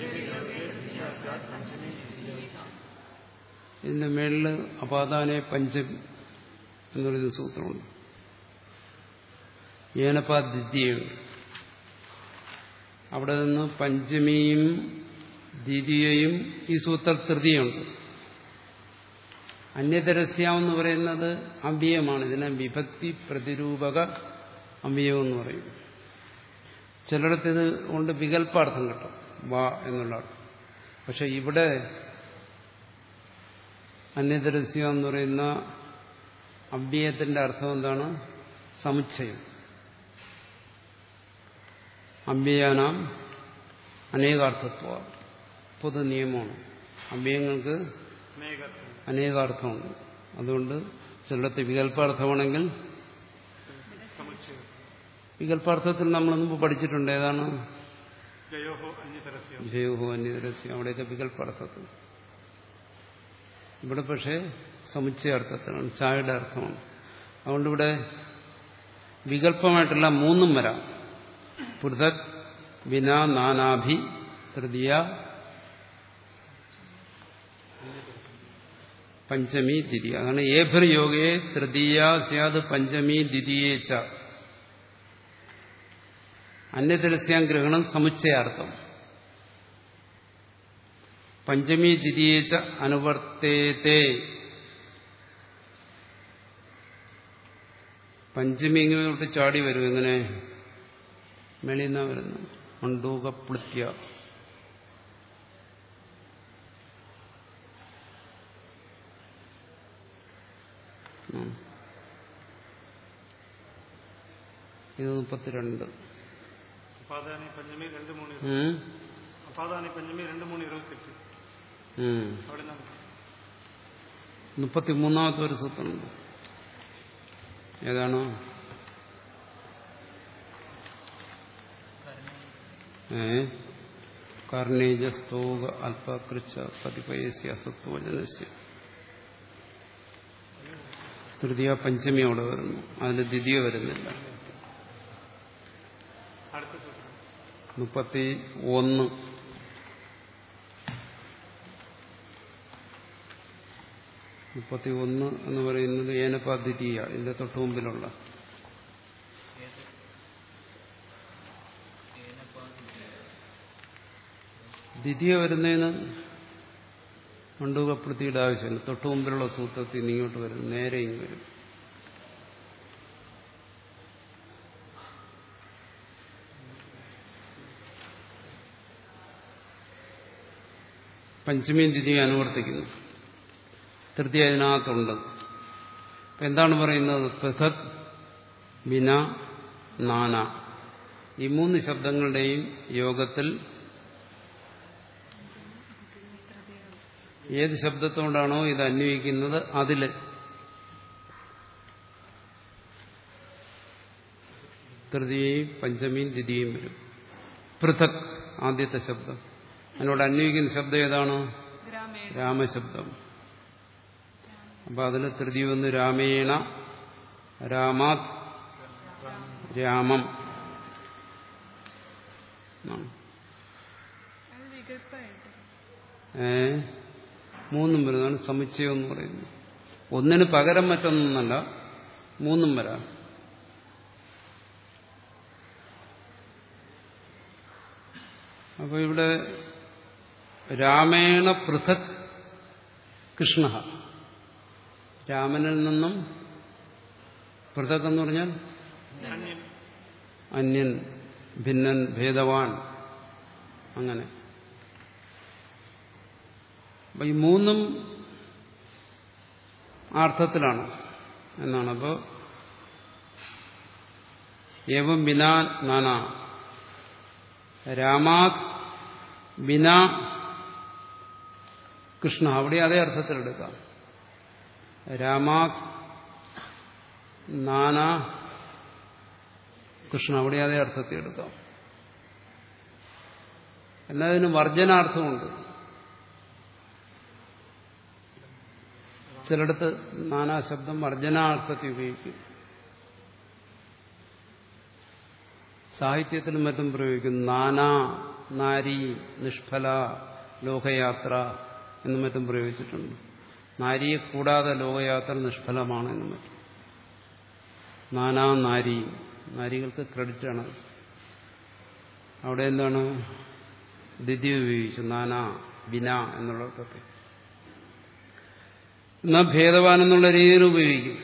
ഇതിന്റെ മേളിൽ അപാദാനെ പഞ്ചം എന്ന് പറയുന്ന സൂത്രമുണ്ട് ഏനപ്പാ ദ്വിതീയുണ്ട് അവിടെ നിന്ന് പഞ്ചമിയും ദ്വിതീയയും ഈ സൂത്ര തൃതീയുണ്ട് അന്യതരസ്യം എന്ന് പറയുന്നത് അവ്യയമാണ് ഇതിനെ വിഭക്തി പ്രതിരൂപക അവ്യയം എന്ന് പറയും ചിലയിടത്ത് ഇത് കൊണ്ട് വികല്പാർത്ഥം കിട്ടും വാ എന്നുള്ള അർത്ഥം പക്ഷെ ഇവിടെ അന്യതരസ്യം എന്ന് പറയുന്ന അവ്യയത്തിന്റെ അർത്ഥം എന്താണ് സമുച്ചയം അവ്യയാനാം അനേകാർത്ഥത്വ പൊതു നിയമമാണ് അവ്യയങ്ങൾക്ക് അനേകത്വം അനേകാർത്ഥമുണ്ട് അതുകൊണ്ട് ചിലടത്ത് വികല്പാർത്ഥമാണെങ്കിൽ സമുച്ചയം വികല്പാർത്ഥത്തിൽ നമ്മൾ മുമ്പ് പഠിച്ചിട്ടുണ്ട് ഏതാണ് ജയോഹോ അന്യതരസ്യം ജയോഹോ അന്യതരസ്യം അവിടെയൊക്കെ വികല്പാർത്ഥത്തിൽ ഇവിടെ പക്ഷേ സമുച്ചയാർത്ഥത്തിലാണ് ചായയുടെ അർത്ഥമാണ് അതുകൊണ്ട് ഇവിടെ വികല്പമായിട്ടുള്ള മൂന്നും വരാം പൃഥക് വിന നാനാഭി തൃതീയ പഞ്ചമി ദ്വിതീയ അതാണ് ഏഭർ യോഗയെ തൃതീയ സ്യാത് പഞ്ചമി ദ്വിതീയേച്ച അന്യതരസ്യാം ഗ്രഹണം സമുച്ചയാർത്ഥം പഞ്ചമി ദ്വിതീയേച്ച അനുവർത്തേത്തെ പഞ്ചമി ഇങ്ങോട്ട് ചാടി വരും എങ്ങനെ മെളിന്ന വരുന്നു മണ്ടൂകപ്ലുത്യ ഉം. ഇത് മുപ്പത്തിരണ്ട് അപാദാനി പഞ്ചമി രണ്ട് മൂന്ന് ഉം. അപാദാനി പഞ്ചമി രണ്ട് മൂന്ന് ഇരുപത്തെട്ട് ഉം. അവിടെ നമുക്ക് മുപ്പത്തിമൂന്നാമത്തെ ഒരു സൂത്രമുണ്ട് ഏതാണ് ഏ കർണേജസ്തോക അല്പകൃച്ച പതിപയസ്യ അസത്വജനസ്യ തൃതീയ പഞ്ചമി അവിടെ വരുന്നു അതിൽ ദ്വിതീയ വരുന്നില്ല അടുത്ത സൂത്രം മുപ്പത്തി ഒന്ന് മുപ്പത്തി ഒന്ന് എന്ന് പറയുന്നത് ഏനപാദ്വിതീയ ഇതിന്റെ തൊട്ടു മുമ്പിലുള്ള ഏത് ഏനപ്പാ ദ്വിതീയ വരുന്നതിന് മണ്ടൂകപ്പെടുത്തിയുടെ ആവശ്യമില്ല തൊട്ടു മുമ്പിലുള്ള സൂത്രത്തിൽ നിന്ന് ഇങ്ങോട്ട് വരും നേരെ ഇങ്ങ് വരും പഞ്ചമിയും ദ്വിതീയം അനുവർത്തിക്കുന്നു തൃതീയ അതിനകത്തുണ്ട് അപ്പൊ എന്താണ് പറയുന്നത് പൃഥക് വിന നാന ഈ മൂന്ന് ശബ്ദങ്ങളുടെയും യോഗത്തിൽ ഏത് ശബ്ദത്തോടാണോ ഇത് അന്വയിക്കുന്നത് അതില് തൃതീയയും പഞ്ചമിയും ദ്വിതീയയും വരും പൃഥക് ആദ്യത്തെ ശബ്ദം അതിനോട് അന്വയിക്കുന്ന ശബ്ദം ഏതാണ് ഗ്രാമേണ രാമശബ്ദം അപ്പൊ അതിൽ തൃതീയ ഒന്ന് രാമേണ രാമാത് രാമം എന്നാണ്. അത് വികല്പമായിട്ട് ഏ മൂന്നും വരുന്നതാണ് സമുച്ചയം എന്ന് പറയുന്നത് ഒന്നിന് പകരം മറ്റൊന്നല്ല മൂന്നും വരാം അപ്പൊ ഇവിടെ രാമേണ പൃഥക് കൃഷ്ണ രാമനിൽ നിന്നും പൃഥക് എന്ന് പറഞ്ഞാൽ അന്യൻ അന്യൻ ഭിന്നൻ ഭേദവാൻ അങ്ങനെ അപ്പൊ ഈ മൂന്നും ആ അർത്ഥത്തിലാണ് എന്നാണ് അപ്പോൾ ഏവം ബിനാ നാന രാമാത് ബിനാ കൃഷ്ണ അവിടെ അതേ അർത്ഥത്തിലെടുക്കാം രാമാത് നാന കൃഷ്ണ അവിടെ അതേ അർത്ഥത്തിൽ എടുക്കാം എന്നതിന് വർജനാർത്ഥമുണ്ട് ചിലടത്ത് നാനാശബ്ദം വർജനാർത്ഥത്തിൽ ഉപയോഗിക്കും സാഹിത്യത്തിലും മറ്റും പ്രയോഗിക്കും നാനാ നാരി നിഷ്ഫല ലോകയാത്ര എന്നും മറ്റും പ്രയോഗിച്ചിട്ടുണ്ട് നാരിയെ കൂടാതെ ലോകയാത്ര നിഷ്ഫലമാണ് എന്നും മറ്റും നാനാ നാരി നാരികൾക്ക് ക്രെഡിറ്റാണ് അവിടെ എന്താണ് ദ്വിതീയ ഉപയോഗിച്ചു നാനാ ബിന എന്നുള്ളതൊക്കെ എന്നാൽ ഭേദവാൻ എന്നുള്ള രീതിയിൽ ഉപയോഗിക്കും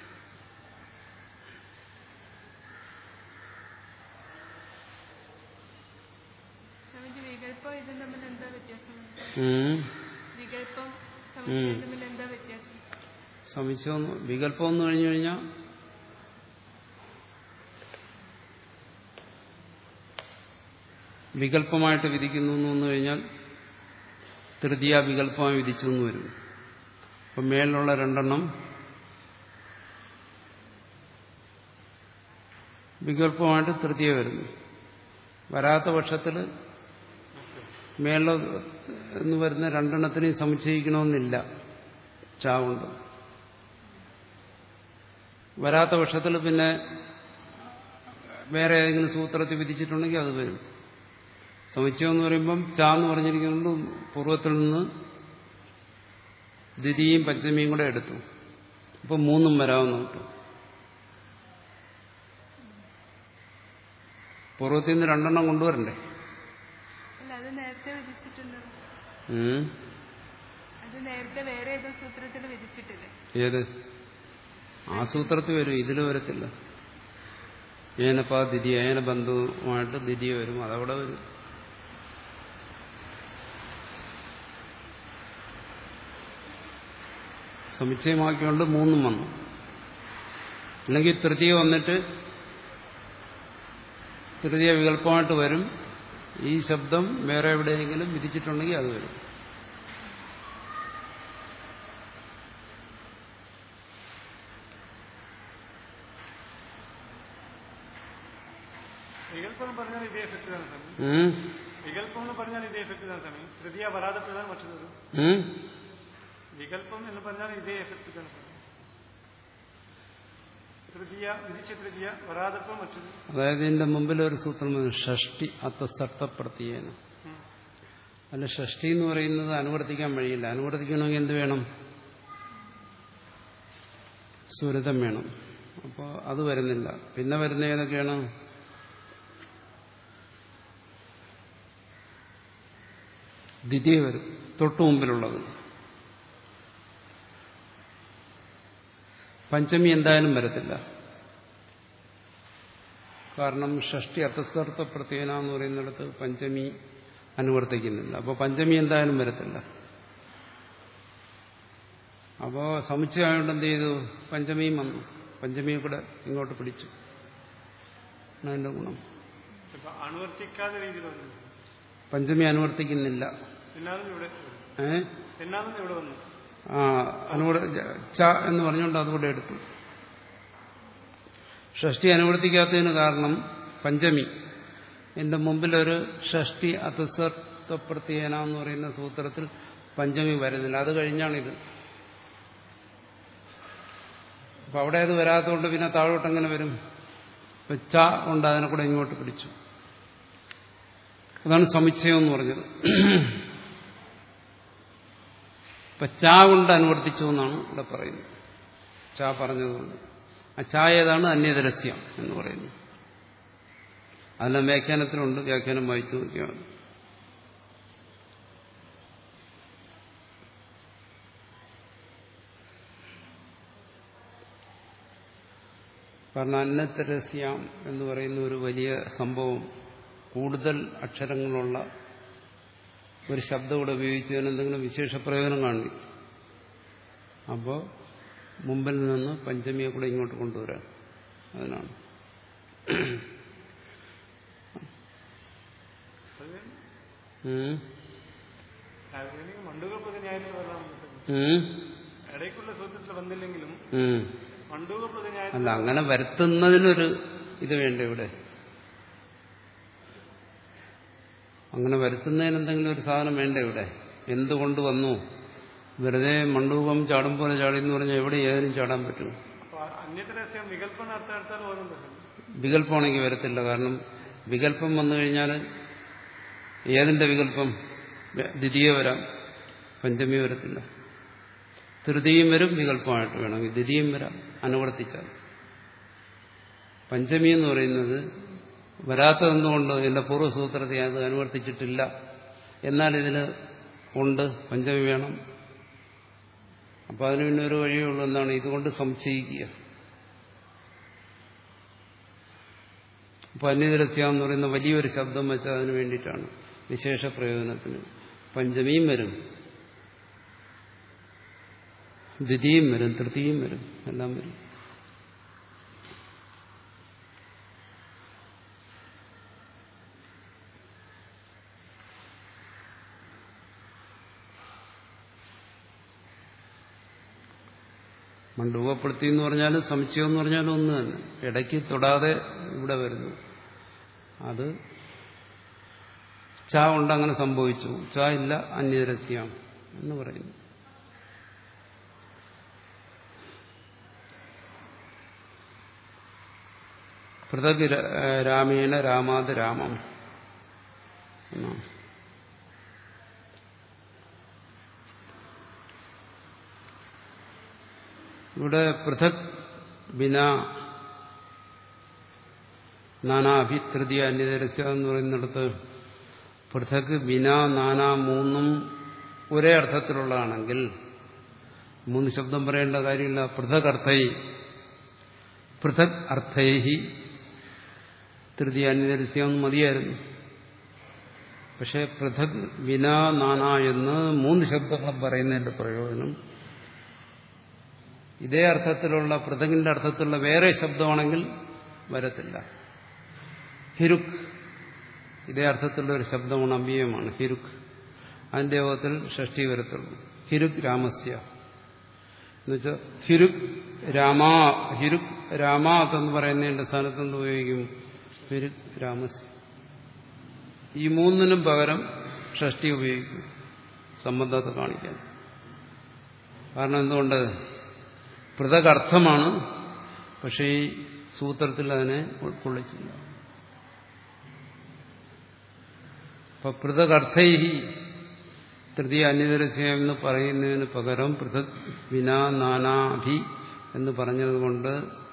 സ്വാമിജി വികല്പം ഇതും തമ്മിൽ എന്താ വ്യത്യാസം ഉം. വികല്പം സമുച്ചയം തമ്മിൽ എന്താ വ്യത്യാസം സമിച്ചം വികല്പം എന്ന് കഴിഞ്ഞു കഴിഞ്ഞാൽ വികല്പമായിട്ട് വിധിക്കുന്നു എന്ന് വന്നു കഴിഞ്ഞാൽ തൃതീയ വികല്പമായി വിധിച്ചു എന്ന് വരും അപ്പം മേളിലുള്ള രണ്ടെണ്ണം വികല്പമായിട്ട് തൃതീയ വരുന്നു വരാത്ത പക്ഷത്തിൽ മേളിൽ എന്ന് വരുന്ന രണ്ടെണ്ണത്തിനെയും സമുച്ചയിക്കണമെന്നില്ല ചാവുണ്ട് വരാത്ത പക്ഷത്തിൽ പിന്നെ വേറെ ഏതെങ്കിലും സൂത്രത്തിൽ വിധിച്ചിട്ടുണ്ടെങ്കിൽ അത് വരും സമുച്ചയം എന്ന് പറയുമ്പം ച എന്ന് പറഞ്ഞിരിക്കുന്നത് പൂർവ്വത്തിൽ നിന്ന് ദ്വിതീയും പഞ്ചമിയും കൂടെ എടുത്തു ഇപ്പൊ മൂന്നും വരാമെന്ന് കിട്ടും പൂർവ്വത്തിൽ നിന്ന് രണ്ടെണ്ണം കൊണ്ടുവരണ്ടേ അല്ല അത് നേരത്തെ വിധിച്ചിട്ടുണ്ട് ഉം. അത് നേരത്തെ വേറെ ഏതോ സൂത്രത്തിൽ വിധിച്ചിട്ടില്ലേ ഏത് ആ സൂത്രത്തിൽ വരും ഇതിൽ വരത്തില്ല ഏനപ്പാ ദ്വിതീയ ഏന ബന്ധുവുമായിട്ട് ദ്വിതീയ വരും അതവിടെ വരും സമുച്ചയമാക്കിക്കൊണ്ട് മൂന്നും വന്നു അല്ലെങ്കിൽ തൃതീയ വന്നിട്ട് തൃതീയ വികല്പമായിട്ട് വരും ഈ ശബ്ദം വേറെ എവിടെയെങ്കിലും വിധിച്ചിട്ടുണ്ടെങ്കിൽ അത് വരും വികല്പം എന്ന് പറഞ്ഞാൽ ഇതേ എഫക്റ്റ് തന്നെ സ്വാമി ഉം? വികല്പം എന്ന് പറഞ്ഞാൽ ഇതേ എഫക്റ്റ് തന്നെ സ്വാമി തൃതീയ വരാതപ്പോഴാണ് മറ്റത് വരും ഉം? വികല്പം എന്ന് പറഞ്ഞാൽ ഇതേ എഫക്റ്റ് തന്നെ സ്വാമി തൃതീയ വിധിച്ച തൃതീയ വരാതപ്പോൾ മറ്റത് അതായത് ഇതിന്റെ മുമ്പിൽ ഒരു സൂത്രം വന്നു. ഷഷ്ടി അത്തസർത്തപ്രത്യേന ഉം. അല്ല ഷഷ്ടി എന്ന് പറയുന്നത് അനുവർത്തിക്കാൻ വഴിയില്ല അനുവർത്തിക്കണമെങ്കിൽ എന്ത് വേണം സുരതം വേണം അപ്പോൾ അത് വരുന്നില്ല പിന്നെ വരുന്ന ഏതൊക്കെയാണ് ദ്വിതീയ വരും തൊട്ടു മുമ്പിലുള്ളത് പഞ്ചമി എന്തായാലും വരത്തില്ല കാരണം ഷഷ്ടി അത്തസ്തർത്ഥ പ്രത്യേന എന്ന് പറയുന്നിടത്ത് പഞ്ചമി അനുവർത്തിക്കുന്നില്ല അപ്പോൾ പഞ്ചമി എന്തായാലും വരത്തില്ല അപ്പോൾ സമുച്ചയമായോണ്ട് എന്ത് ചെയ്തു പഞ്ചമിയും വന്നു പഞ്ചമിയെ കൂടെ ഇങ്ങോട്ട് പിടിച്ചു ആണ് അതിന്റെ ഗുണം ഇപ്പൊ അനുവർത്തിക്കാത്ത രീതിയിൽ വന്നു പഞ്ചമി അനുവർത്തിക്കുന്നില്ല എന്നാലും ഇവിടെ വരും. ഏ എന്നാലും ഇവിടെ വന്നു ആ അനുവർ ച എന്ന് പറഞ്ഞുകൊണ്ട് അതുകൂടെ എടുത്തു ഷഷ്ടി അനുവർത്തിക്കാത്തതിന് കാരണം പഞ്ചമി എന്റെ മുമ്പിലൊരു ഷഷ്ടി അത്തസത്വപ്രത്യേന എന്ന് പറയുന്ന സൂത്രത്തിൽ പഞ്ചമി വരുന്നില്ല അത് കഴിഞ്ഞാണിത് അപ്പൊ അവിടെ അത് വരാത്തതുകൊണ്ട് പിന്നെ താഴോട്ട് എങ്ങനെ വരും ഇപ്പൊ ച കൊണ്ട് അതിനെ കൂടെ ഇങ്ങോട്ട് പിടിച്ചു അതാണ് സമുച്ചയം എന്ന് പറഞ്ഞത് ഇപ്പൊ ചാ കൊണ്ട് അനുവർത്തിച്ചു എന്നാണ് ഇവിടെ പറയുന്നത് ചാ പറഞ്ഞതുകൊണ്ട് ആ ചാ ഏതാണ് അന്യതരസ്യം എന്ന് പറയുന്നു അതിന്റെ വ്യാഖ്യാനത്തിലുണ്ട് വ്യാഖ്യാനം വായിച്ചു നോക്കിയാൽ മതി. കാരണം അന്നത്തരസ്യാം എന്ന് പറയുന്ന ഒരു വലിയ സംഭവം കൂടുതൽ അക്ഷരങ്ങളുള്ള ഒരു ശബ്ദം ഇവിടെ ഉപയോഗിച്ചതിന് എന്തെങ്കിലും വിശേഷ പ്രയോജനം കാണി അപ്പോൾ മുമ്പിൽ നിന്ന് പഞ്ചമിയെ കൂടെ ഇങ്ങോട്ട് കൊണ്ടുവരാൻ അതിനാണ് ഉം. എനിക്ക് മണ്ടുക പ്രതിന്യായത്തിൽ വരാൻ ഉം. ഇടയ്ക്കുള്ള സൂത്രത്തിൽ വന്നില്ലെങ്കിലും ഉം. മണ്ടുക പ്രതിന്യായത്തിൽ അല്ല അങ്ങനെ വരുത്തുന്നതിനൊരു ഇത് വേണ്ട ഇവിടെ അങ്ങനെ വരുത്തുന്നതിന് എന്തെങ്കിലും ഒരു സാധനം വേണ്ട ഇവിടെ എന്തുകൊണ്ട് വന്നു വെറുതെ മണ്ഡൂപം ചാടും പോലെ ചാടി എന്ന് പറഞ്ഞാൽ എവിടെ ഏതിനും ചാടാൻ പറ്റും അപ്പൊ അന്യതരസ്യം വികല്പന അർത്ഥാർത്ഥം ഓർമ്മ വികല്പമാണെങ്കിൽ വരത്തില്ല കാരണം വികല്പം വന്നു കഴിഞ്ഞാൽ ഏതിന്റെ വികല്പം ദ്വിതീയ വരാം പഞ്ചമി വരത്തില്ല തൃതീയം വരും വികല്പമായിട്ട് വേണമെങ്കിൽ ദ്വിതീയം വരാം അനുവർത്തിച്ചാൽ പഞ്ചമി എന്ന് പറയുന്നത് വരാത്തതെന്തുകൊണ്ട് എന്റെ പൂർവ്വസൂത്രത്തെ അത് അനുവർത്തിച്ചിട്ടില്ല എന്നാൽ ഇതിന് ഉണ്ട് പഞ്ചമി വേണം അപ്പൊ അതിന് പിന്നെ ഒരു വഴിയേ ഉള്ളൂ എന്താണ് ഇതുകൊണ്ട് സംശയിക്കുക അപ്പൊ അന്യതിരസ്യ എന്ന് പറയുന്ന വലിയൊരു ശബ്ദം വെച്ചാൽ അതിന് വേണ്ടിയിട്ടാണ് വിശേഷ പ്രയോജനത്തിന് പഞ്ചമിയും വരും ദ്വിതീയം വരും തൃതീയം വരും എല്ലാം വരും മണ്ഡൂപപ്പെടുത്തി എന്ന് പറഞ്ഞാലും സംശയം എന്ന് പറഞ്ഞാലും ഒന്ന് തന്നെ ഇടയ്ക്ക് തൊടാതെ ഇവിടെ വരുന്നു അത് ച ഉണ്ട് അങ്ങനെ സംഭവിച്ചു ച ഇല്ല അന്യരസ്യം എന്ന് പറയുന്നു പൃഥക് രാമേണ രാമാത് രാമം എന്നാണ് ഇവിടെ പൃഥക് ബിന നാനാഭി തൃതീയ അന്യതരസ്യ എന്ന് പറയുന്നിടത്ത് പൃഥക് ബിന നാനാ മൂന്നും ഒരേ അർത്ഥത്തിലുള്ളതാണെങ്കിൽ മൂന്ന് ശബ്ദം പറയേണ്ട കാര്യമില്ല പൃഥക് അർത്ഥൈ പൃഥക് അർത്ഥൈഹി തൃതീയ അന്യതരസ്യം മതിയായിരുന്നു പക്ഷെ പൃഥക് വിന നാന എന്ന് മൂന്ന് ശബ്ദങ്ങൾ പറയുന്നതിന്റെ പ്രയോജനം ഇതേ അർത്ഥത്തിലുള്ള പൃഥകിന്റെ അർത്ഥത്തിലുള്ള വേറെ ശബ്ദമാണെങ്കിൽ വരത്തില്ല ഹിരുക് ഇതേ അർത്ഥത്തിലുള്ള ഒരു ശബ്ദമാണ് അമ്പീയമാണ് ഹിരുക് അതിന്റെ യോഗത്തിൽ ഷഷ്ടി വരത്തുള്ളൂ ഹിരുക് രാമസ്യ എന്നുവെച്ചാൽ ഹിരുക് രാമാ ഹിരുക് രാമാത്ത് എന്ന് പറയുന്നതിന്റെ സ്ഥാനത്ത് എന്ത് ഉപയോഗിക്കും ഹിരുക് രാമസ്യ ഈ മൂന്നിനും പകരം ഷഷ്ടി ഉപയോഗിക്കും സംബന്ധത്തെ കാണിക്കാൻ കാരണം എന്തുകൊണ്ട് പൃഥകർത്ഥമാണ് പക്ഷേ ഈ സൂത്രത്തിൽ അതിനെ ഉൾക്കൊള്ളിച്ചില്ല അപ്പൊ പൃഥകർത്ഥൈഹി തൃതീയ അന്യതരസ്യം എന്ന് പറയുന്നതിന് പകരം പൃഥക് വിനാ നാനാഭി എന്ന് പറഞ്ഞതുകൊണ്ട്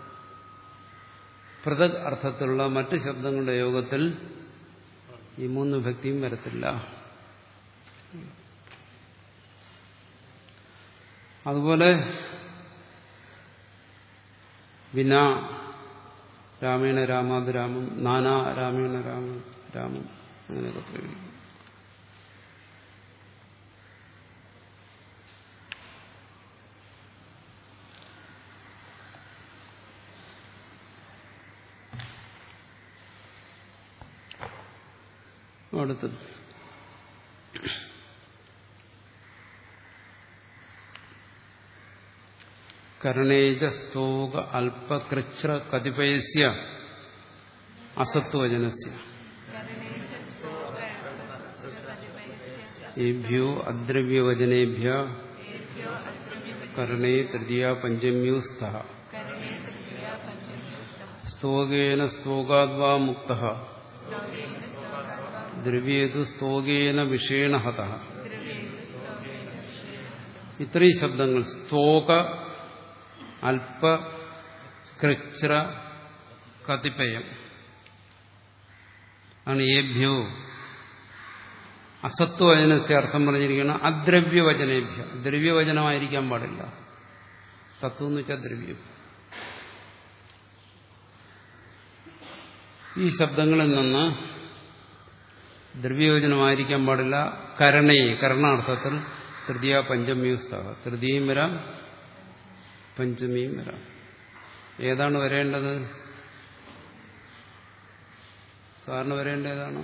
പൃഥക് അർത്ഥത്തിലുള്ള മറ്റ് ശബ്ദങ്ങളുടെ യോഗത്തിൽ ഈ മൂന്ന് ഭക്തിയും വരത്തില്ല അതുപോലെ വിന രാമേണ രാമാത് രാമം നാനാ രാമേണ രാമ രാമം അങ്ങനെയൊക്കെ പ്രയോഗിക്കും അടുത്തത് കരണേജ സ്തോക അല്പകൃച്ഛ്ര കതിപയസ്യ അസത്വജനസ്യ ഏഭ്യോ അദ്രവ്യവചനേഭ്യ കരണേ തൃതീയ പഞ്ചമ്യോ സ്ഥ സ്തോകേന സ്തോകാദ്വാ മുക്ത ദ്രവ്യേതു സ്തോകേന വിഷേണ ഹത ഇത്രയും ശബ്ദങ്ങൾ സ്തോക അല്പ കൃച്ഛ്ര കതിപയം ആണ് ഏഭ്യോ അസത്വവചനസ്യ അർത്ഥം പറഞ്ഞിരിക്കണം അദ്രവ്യവചനേഭ്യ ദ്രവ്യവചനമായിരിക്കാൻ പാടില്ല സത്വം എന്ന് വെച്ചാൽ ദ്രവ്യം ഈ ശബ്ദങ്ങളിൽ നിന്ന് ദ്രവ്യയോജനമായിരിക്കാൻ പാടില്ല കരണേ കരണാർത്ഥത്തിൽ തൃതീയ പഞ്ചമ്യൂസ്തവ തൃതീയം വരാം പഞ്ചമിയും വരാം ഏതാണ് വരേണ്ടത് സാറിന് വരേണ്ട ഏതാണ്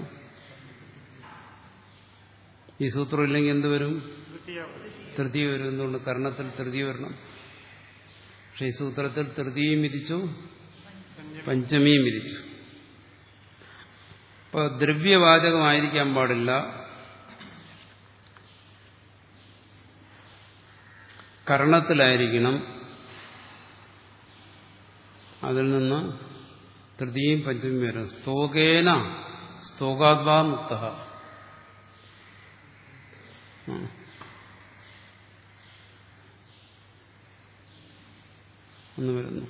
ഈ സൂത്രം ഇല്ലെങ്കിൽ എന്ത് വരും തൃതീയ വരും എന്തുകൊണ്ട് കർണത്തിൽ തൃതീയ വരണം പക്ഷെ ഈ സൂത്രത്തിൽ തൃതീയം വിധിച്ചു പഞ്ചമിയും വിധിച്ചു അപ്പൊ ദ്രവ്യവാചകമായിരിക്കാൻ പാടില്ല കർണത്തിലായിരിക്കണം അതിൽ നിന്ന് തൃതീയം പഞ്ചമിയും വരും സ്തോകേന സ്തോകാത്വാ മുക്ത എന്ന് വരുന്നു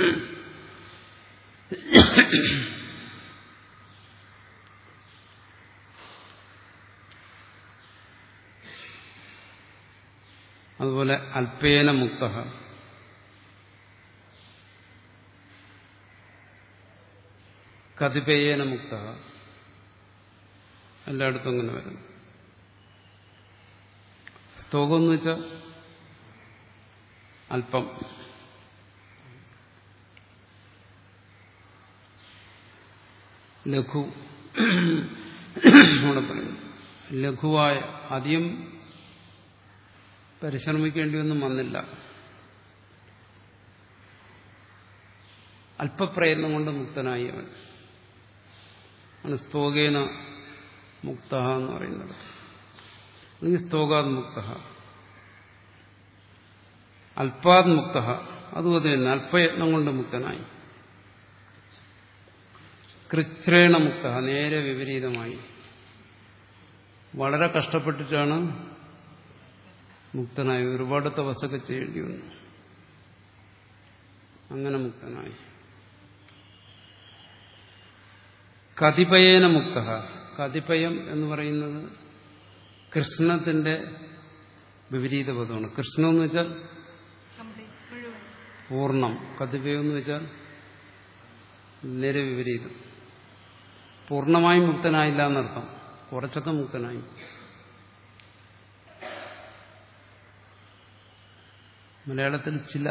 അതുപോലെ അല്പേന മുക്ത കതിപേയേന മുക്ത എല്ലായിടത്തും അങ്ങനെ വരുന്നു സ്തോകം എന്ന് വെച്ചാൽ അല്പം ലഘു ഇവിടെ പറയുന്നു ലഘുവായ അധികം പരിശ്രമിക്കേണ്ടിയൊന്നും വന്നില്ല അല്പപ്രയത്നം കൊണ്ട് മുക്തനായി അവൻ ആണ് സ്തോകേന മുക്ത എന്ന് പറയുന്നത് അല്ലെങ്കിൽ സ്തോകാത് മുക്ത അല്പാത് മുക്ത അതും അത് തന്നെ അല്പയത്നം കൊണ്ട് മുക്തനായി കൃച്ഛ്രേണ മുക്ത നേരെ വിപരീതമായി വളരെ കഷ്ടപ്പെട്ടിട്ടാണ് മുക്തനായി ഒരുപാട് തപസ്സൊക്കെ ചെയ്യേണ്ടി വന്നു അങ്ങനെ മുക്തനായി കതിപയേന മുക്ത കതിപയം എന്ന് പറയുന്നത് കൃഷ്ണത്തിന്റെ വിപരീത പദമാണ് കൃഷ്ണം എന്ന് വെച്ചാൽ കംപ്ലീറ്റ് മുഴുവൻ പൂർണ്ണം കതിപയം എന്ന് വെച്ചാൽ നേരെ വിപരീതം പൂർണ്ണമായും മുക്തനായില്ല എന്നർത്ഥം കുറച്ചൊക്കെ മുക്തനായി മലയാളത്തിൽ ചില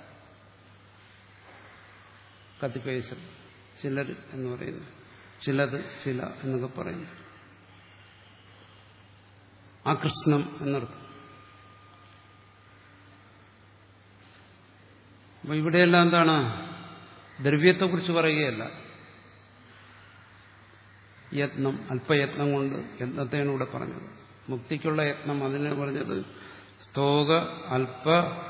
കത്തിപ്പേശം ചിലർ എന്ന് പറയുന്നു ചിലത് ചില എന്നൊക്കെ പറയുന്നു ആ കൃഷ്ണം എന്നർത്ഥം അപ്പൊ ഇവിടെയെല്ലാം എന്താണ് ദ്രവ്യത്തെക്കുറിച്ച് പറയുകയല്ല യത്നം അല്പയത്നം കൊണ്ട് യത്നത്തെയാണ് ഇവിടെ പറഞ്ഞത് മുക്തിക്കുള്ള യത്നം അതിനെ പറഞ്ഞത് സ്തോക അല്പ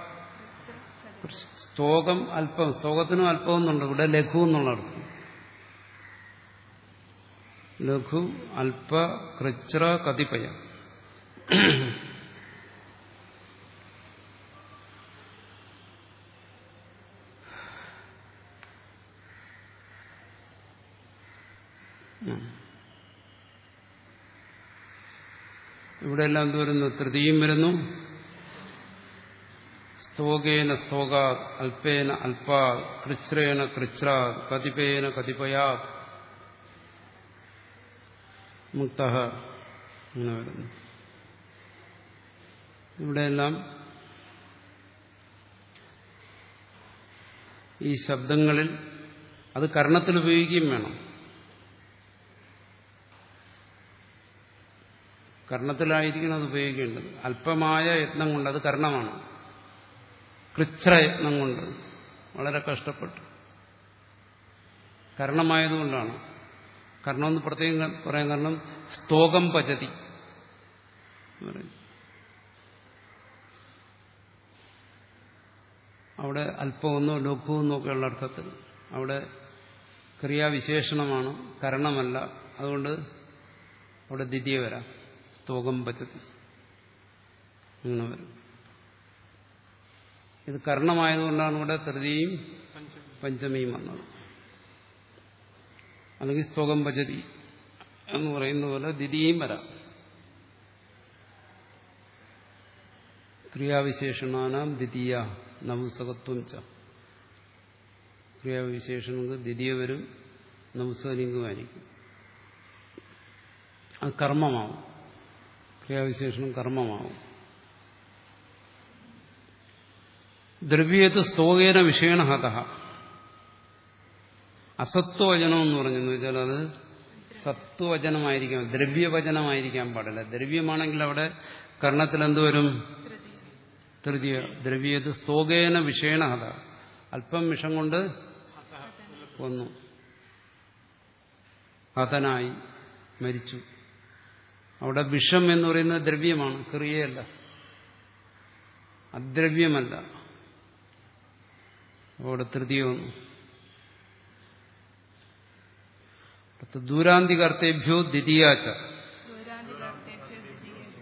സ്തോകം അല്പം സ്തോകത്തിനും അല്പം എന്നുണ്ട് ഇവിടെ ലഘു എന്നുള്ള അർത്ഥം ലഘു അല്പ കൃച്ര കതിപയ ഇവിടെ എല്ലാം എന്ത് വരുന്നു തൃതീയം വരുന്നു സ്തോകേന സ്തോകാ അല്പേന അല്പാ കൃച്ഛ്രേണ കൃച്ഛ്രാ കതിപേന കതിപയാ മുക്ത അങ്ങനെ വരുന്നു ഇവിടെയെല്ലാം ഈ ശബ്ദങ്ങളിൽ അത് കർണത്തിൽ ഉപയോഗിക്കുകയും വേണം കർണത്തിലായിരിക്കണം അത് ഉപയോഗിക്കേണ്ടത് അല്പമായ യത്നം കൊണ്ട് അത് കർണമാണ് കൃച്ഛ്ര യത്നം കൊണ്ട് വളരെ കഷ്ടപ്പെട്ടു കർണമായതുകൊണ്ടാണ് കർണമെന്ന് പ്രത്യേകം പറയാൻ കാരണം സ്തോകം പചതി എന്ന് പറയും. അവിടെ അല്പമെന്നോ ലഘുവെന്നോ ഒക്കെയുള്ള അർത്ഥത്തിൽ അവിടെ ക്രിയാവിശേഷണമാണ് കരണമല്ല അതുകൊണ്ട് അവിടെ ദ്വിതീയ വരാം സ്തോകം പച്ചത്തി അങ്ങനെ വരും ഇത് കർണമായതുകൊണ്ടാണ് ഇവിടെ തൃതിയും പഞ്ചമിയും വന്നത് അല്ലെങ്കിൽ സ്തോകം പചതി എന്ന് പറയുന്ന പോലെ ദ്വിതീയം വരാം ക്രിയാവിശേഷണാനാം ദ്വിതീയ നപുസകത്വം ച ക്രിയാവിശേഷണങ്ങൾക്ക് ദ്വിതീയ വരും നപുസകലിംഗമായിരിക്കും അത് കർമ്മമാവും ക്രിയാവിശേഷണം കർമ്മമാവും ദ്രവ്യത് സ്തോകേന വിഷയണ ഹത അസത്വവചനം എന്ന് പറഞ്ഞെന്ന് വെച്ചാൽ അത് സത്വവചനമായിരിക്കാം ദ്രവ്യവചനമായിരിക്കാൻ പാടില്ല ദ്രവ്യമാണെങ്കിൽ അവിടെ കർണത്തിൽ എന്ത് വരും തൃതീയ ദ്രവ്യത് സ്തോകേന വിഷയണ ഹത അല്പം വിഷം കൊണ്ട് കൊന്നു ഹതനായി മരിച്ചു അവിടെ വിഷം എന്ന് പറയുന്നത് ദ്രവ്യമാണ് ക്രിയയല്ല അദ്രവ്യമല്ല അവിടെ തൃതീയ വന്നു ദൂരാന്തികർത്തേഭ്യോ ദ്വിതീയാച്ച ദൂരാന്തികർത്തേഭ്യോ ദ്വിതീയേച്ച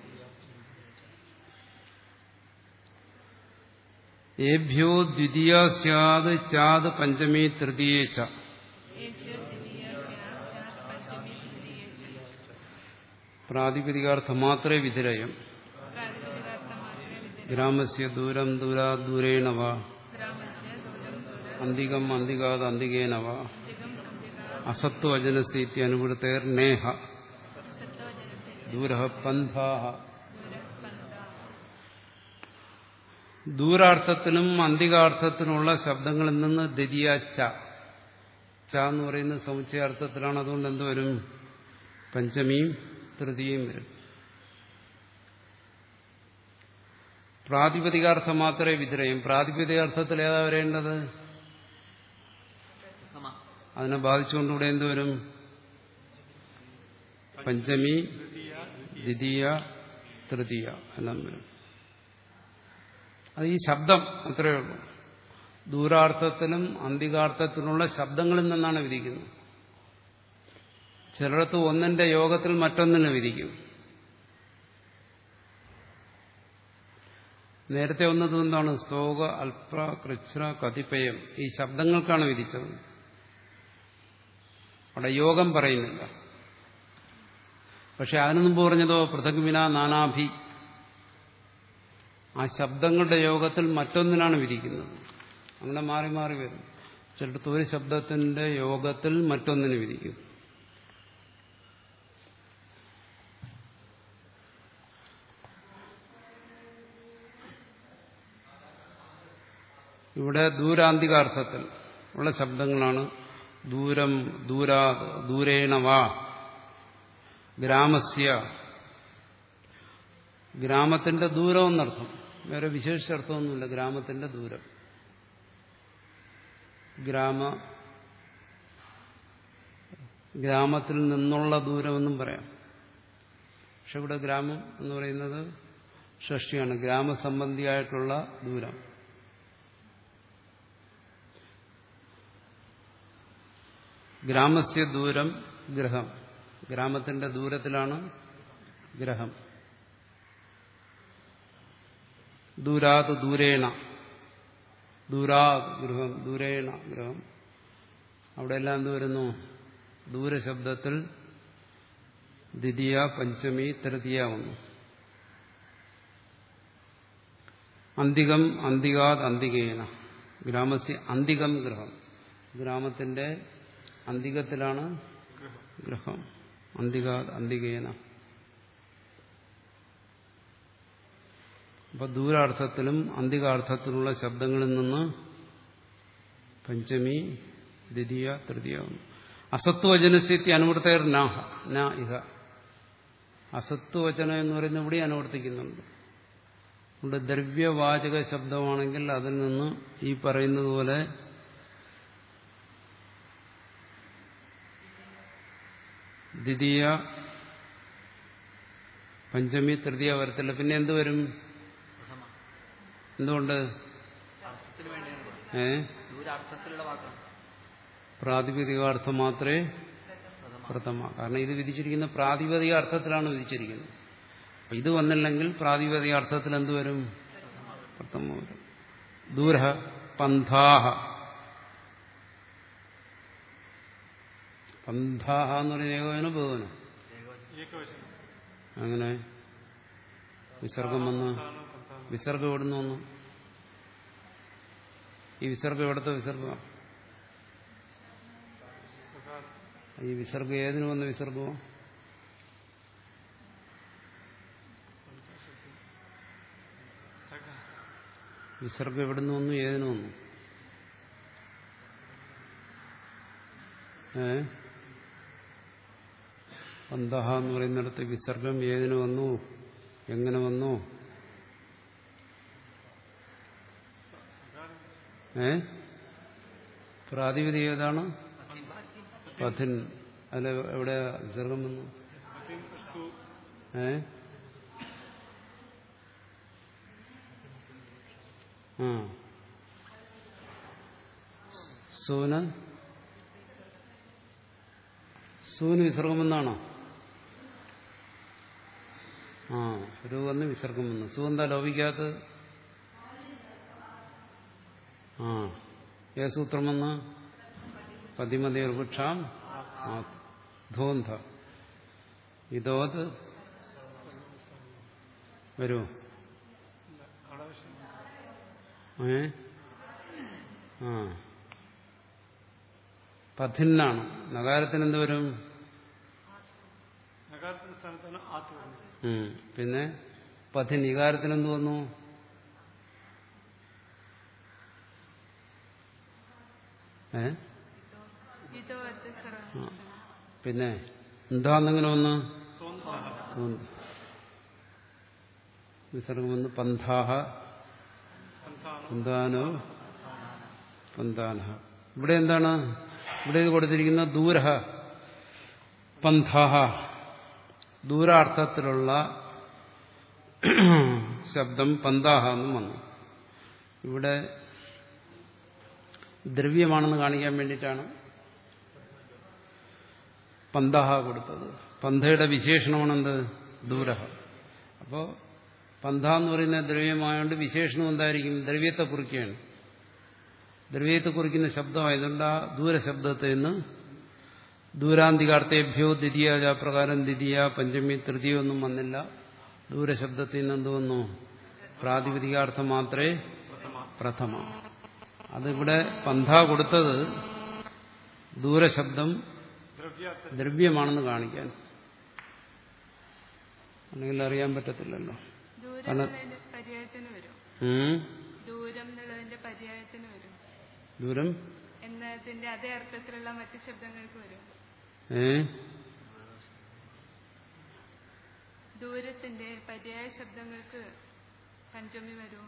ഏഭ്യോ ദ്വിതീയ സ്യാത് ചാത് പഞ്ചമി തൃതീയേച്ച ഏഭ്യോ ദ്വിതീയ സ്യാത് പഞ്ചമി ദ്വിതീയേച്ച പ്രാതിപതികാർത്ഥം മാത്രമേ വിധിരയം പ്രാതിപതികാർത്ഥമാത്രേ വിദ്യ ഗ്രാമസ്യ ദൂരം ദൂരാ ദൂരേണ വാ ഗ്രാമസ്യ ദൂരം ദൂരം അന്തികം അന്തികാത് അന്തികേന വാ അധികം അന്തികാ അസത്വജനസീത്തി അനുവൃത്തേർ നേഹ സത്വജനത്തെ ദൂര പന്ഥാഹ ദൂരസ്പന്ദ ദൂരാർത്ഥത്തിനും അന്തികാർത്ഥത്തിനുമുള്ള ശബ്ദങ്ങളിൽ നിന്ന് ദ്വിതീയ ച ച എന്ന് പറയുന്നത് സമുച്ചയാർത്ഥത്തിലാണ് അതുകൊണ്ട് എന്തുവരും പഞ്ചമിയും തൃതീയയും വരും പ്രാതിപതികാർത്ഥം മാത്രമേ വിദ്രയം പ്രാതിപതികാർത്ഥത്തിൽ ഏതാ വരേണ്ടത് അതിനെ ബാധിച്ചുകൊണ്ടിവിടെ എന്തുവരും പഞ്ചമി ദ്വിതീയ തൃതീയ എല്ലാം വരും അത് ഈ ശബ്ദം അത്രയേ ഉള്ളൂ ദൂരാർത്ഥത്തിനും അന്തികാർത്ഥത്തിനുള്ള ശബ്ദങ്ങളിൽ നിന്നാണ് വിധിക്കുന്നത് ചിലടത്ത് ഒന്നിന്റെ യോഗത്തിൽ മറ്റൊന്നിനെ വിധിക്കും നേരത്തെ വന്നത് എന്താണ് സ്തോക അൽപ്ര കൃച്ഛ്ര കതിപ്പയം ഈ ശബ്ദങ്ങൾക്കാണ് വിധിച്ചത് അവിടെ യോഗം പറയുന്നില്ല പക്ഷെ അതിനു മുമ്പ് പറഞ്ഞതോ പൃഥഗ്വിന നാനാഭി ആ ശബ്ദങ്ങളുടെ യോഗത്തിൽ മറ്റൊന്നിനാണ് വിധിക്കുന്നത് അങ്ങനെ മാറി മാറി വരും ചിലടത്ത് ഒരു ശബ്ദത്തിന്റെ യോഗത്തിൽ മറ്റൊന്നിന് വിധിക്കും ഇവിടെ ദൂരാന്തികാർത്ഥത്തിൽ ഉള്ള ശബ്ദങ്ങളാണ് ദൂരം ദൂരാ ദൂരേണ വാ ഗ്രാമസ്യ ഗ്രാമത്തിന്റെ ദൂരം എന്നർത്ഥം വേറെ വിശേഷ അർത്ഥമൊന്നുമില്ല ഗ്രാമത്തിന്റെ ദൂരം ഗ്രാമ ഗ്രാമത്തിൽ നിന്നുള്ള ദൂരമെന്നും പറയാം പക്ഷെ ഇവിടെ ഗ്രാമം എന്ന് പറയുന്നത് ഷഷ്ടിയാണ് ഗ്രാമസംബന്ധിയായിട്ടുള്ള ദൂരം ഗ്രാമസ്യ ദൂരം ഗ്രഹം ഗ്രാമത്തിന്റെ ദൂരത്തിലാണ് ഗ്രഹം ദൂരാത് ദൂരേണ ദൂരാത് ഗൃഹം ദൂരേണ ഗ്രഹം അവിടെ എല്ലാം എന്ത് വരുന്നു ദൂരശബ്ദത്തിൽ ദ്വിതീയ പഞ്ചമി തൃതീയ വന്നു അന്തികം അന്തികാത് അന്തികേന ഗ്രാമസ്യ അന്തികം ഗൃഹം ഗ്രാമത്തിന്റെ അന്തികത്തിലാണ് ഗ്രഹം അന്തികാത് അന്തികേന അപ്പൊ ദൂരാർത്ഥത്തിലും അന്തികാർത്ഥത്തിലുള്ള ശബ്ദങ്ങളിൽ നിന്ന് പഞ്ചമി ദ്വിതീയ തൃതീയ അസത്വചനസ്ഥിതി അനുവർത്തേർ നാഹ ന ഇഹ അസത്വചനം എന്ന് പറയുന്നത് ഇവിടെ അനുവർത്തിക്കുന്നുണ്ട് അതുകൊണ്ട് ദ്രവ്യവാചക ശബ്ദമാണെങ്കിൽ അതിൽ നിന്ന് ഈ പറയുന്നത് പോലെ ദ്വിതീയ പഞ്ചമി തൃതീയ വരത്തില്ല പിന്നെ എന്ത് വരും എന്തുകൊണ്ട് അർത്ഥത്തിന് വേണ്ടിയാണ് ഏ ദൂരാർത്ഥത്തിലുള്ള വാക്കാണ് പ്രാതിപതികാർത്ഥം മാത്രമേ പ്രഥമ പ്രഥമ കാരണം ഇത് വിധിച്ചിരിക്കുന്ന പ്രാതിപതിക അർത്ഥത്തിലാണ് വിധിച്ചിരിക്കുന്നത് അപ്പൊ ഇത് വന്നില്ലെങ്കിൽ പ്രാതിപതിക അർത്ഥത്തിൽ എന്ത് വരും പ്രഥമ വരും ദൂര പന്ഥാഹ പന്ഥാഹ എന്ന് പറയുന്ന ഏകോപനോ ബഹുവനോ ഏകവചനം അങ്ങനെ വിസർഗം വന്ന് വിസർഗം എവിടുന്ന് വന്നു ഈ വിസർഗം എവിടുത്തെ വിസർഗം ഈ വിസർഗം ഏതിനു വന്ന വിസർഗമോ വിസർഗം എവിടുന്ന് വന്നു ഏതിനു വന്നു ഏ അന്തഹ എന്ന് പറയുന്നിടത്ത് വിസർഗം ഏതിനു വന്നു എങ്ങനെ വന്നു ഏ പ്രാതിപതി ഏതാണ് പഥിൻ അതിൽ എവിടെ വിസർഗം വന്നു ഏ ആ സൂന് സൂന് വിസർഗം വന്നാണോ ആ ഒരു വന്ന് വിസർഗം വന്നു സു എന്താ ലോപിക്കാത്തത് ആ ഏ സൂത്രം വന്ന് പതിമതി വൃക്ഷാം ധോന്ധ ഇതോത് വരൂ ഏ ആ പഥിന്നാണ് നഗാരത്തിന് എന്ത് വരും നഗാരത്തിന്റെ സ്ഥാനത്താണ് ആത്ത് വരുന്നത് ഉം. പിന്നെ പഥിൻ ഇകാരത്തിന് എന്ത് വന്നു ഏ ഇതോ അത് സർവ ആ. പിന്നെ എന്താന്നെങ്ങനെ വന്ന് ഉം. വിസർഗം വന്ന് പന്ഥാഹ പന്താനോ പന്താന ഇവിടെ എന്താണ് ഇവിടെ ഇത് കൊടുത്തിരിക്കുന്ന ദൂരഹ പന്ഥാഹ ദൂരാർത്ഥത്തിലുള്ള ശബ്ദം പന്താഹ എന്നും വന്നു ഇവിടെ ദ്രവ്യമാണെന്ന് കാണിക്കാൻ വേണ്ടിയിട്ടാണ് പന്തഹ കൊടുത്തത് പന്തയുടെ വിശേഷണമാണെന്ത് ദൂരഹ അപ്പോൾ പന്ഥ എന്ന് പറയുന്ന ദ്രവ്യമായതുകൊണ്ട് വിശേഷണം എന്തായിരിക്കും ദ്രവ്യത്തെ കുറിക്കുകയാണ് ദ്രവ്യത്തെ കുറിക്കുന്ന ശബ്ദമായതുകൊണ്ട് ആ ദൂരശബ്ദത്തിൽ നിന്ന് ദൂരാന്തികാർത്ഥേഭ്യോ ദ്വിതീയ പ്രകാരം ദ്വിതീയ പഞ്ചമി തൃതീയ ഒന്നും വന്നില്ല ദൂരശബ്ദത്തിൽ നിന്ന് എന്ത് വന്നു പ്രാതിപതികാർത്ഥം മാത്രമേ പ്രഥമ അതിവിടെ പന്ഥ കൊടുത്തത് ദൂരശബ്ദം ദ്രവ്യാർത്ഥ ദ്രവ്യമാണെന്ന് കാണിക്കാൻ അല്ലെങ്കിൽ അറിയാൻ പറ്റത്തില്ലല്ലോ ദൂരം കാരണം- എന്നുള്ളതിന്റെ പര്യായത്തിന് വരും ഉം. ദൂരം എന്നുള്ളതിന്റെ പര്യായത്തിന് വരും ദൂരം എന്നതിന്റെ അതേ അർത്ഥത്തിലുള്ള മറ്റു ശബ്ദങ്ങൾക്ക് വരും ഏ ദൂരത്തിന്റെ പര്യായ ശബ്ദങ്ങൾക്ക് പഞ്ചമി വരും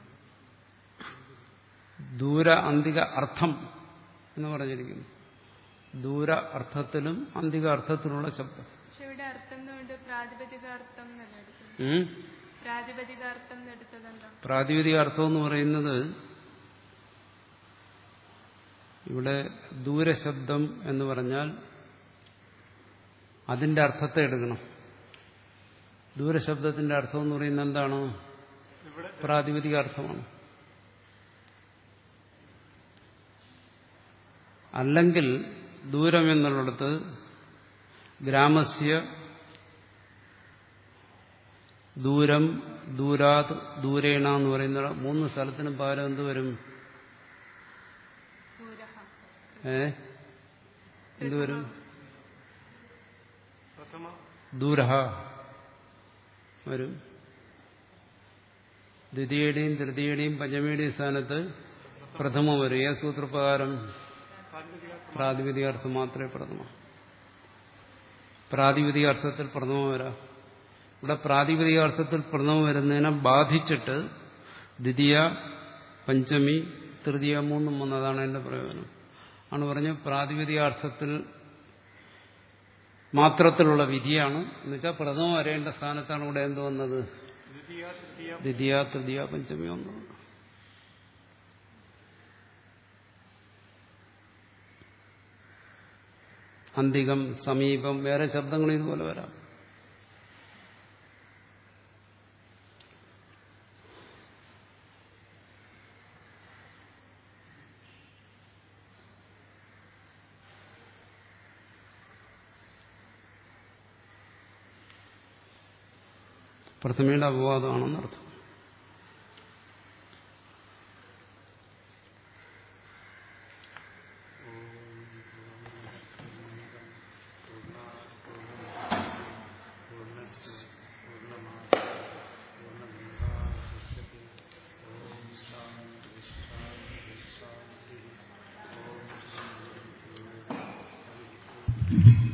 ദൂര അന്തിക അർത്ഥം എന്ന് പറഞ്ഞിരിക്കുന്നു ദൂര അർത്ഥത്തിലും അന്തിക അർത്ഥത്തിലുള്ള ശബ്ദം പക്ഷെ ഇവിടെ അർത്ഥം എന്നുകൊണ്ട് പ്രാതിപതികാർത്ഥം എന്നല്ല എടുത്തത് ഉം. പ്രാതിപതികാർത്ഥം എന്നെടുത്തതെന്താ പ്രാതിപതിക അർത്ഥം എന്ന് പറയുന്നത് ഇവിടെ ദൂരശബ്ദം എന്ന് പറഞ്ഞാൽ അതിന്റെ അർത്ഥത്തെ എടുക്കണം ദൂരശബ്ദത്തിന്റെ അർത്ഥം എന്ന് പറയുന്നത് എന്താണ് ഇവിടെ പ്രാതിപതിക അർത്ഥമാണ് അല്ലെങ്കിൽ ദൂരം എന്നുള്ളിടത്ത് ഗ്രാമസ്യ ദൂരം ദൂരാത് ദൂരേണ എന്ന് പറയുന്ന മൂന്ന് സ്ഥലത്തിനും പകരം എന്ത് വരും ദൂരഹ ഏ എന്ത് വരും പ്രഥമ ദൂരഹ വരും ദ്വിതീയുടെയും തൃതീയുടെയും പഞ്ചമിയുടെയും സ്ഥാനത്ത് പ്രഥമ വരും ഏ സൂത്രപ്രകാരം പ്രാതിപതികാർത്ഥം മാത്രമേ പ്രഥമ പ്രാതിപതികാർത്ഥത്തിൽ പ്രഥമ വരാം ഇവിടെ പ്രാതിപതികാർത്ഥത്തിൽ പ്രഥമ വരുന്നതിനെ ബാധിച്ചിട്ട് ദ്വിതീയ പഞ്ചമി തൃതീയ മൂന്നും വന്നതാണ് എന്റെ പ്രയോജനം ആണ് പറഞ്ഞ പ്രാതിപതികാർത്ഥത്തിൽ മാത്രത്തിലുള്ള വിധിയാണ് എന്നുവെച്ചാൽ പ്രഥമ വരേണ്ട സ്ഥാനത്താണ് ഇവിടെ എന്ത് വന്നത് ദ്വിതീയ തൃതീയ ദ്വിതീയ തൃതീയ പഞ്ചമി വന്നത് അന്തികം സമീപം വേറെ ശബ്ദങ്ങൾ ഇതുപോലെ വരാം പ്രഥമയുടെ അപവാദമാണെന്നർത്ഥം പൂർണ്ണമാ പൂർണ്ണമേവാശിഷ്യത്തെ ഓം ശാന്തി പ്രകാശിപ്പിക്കും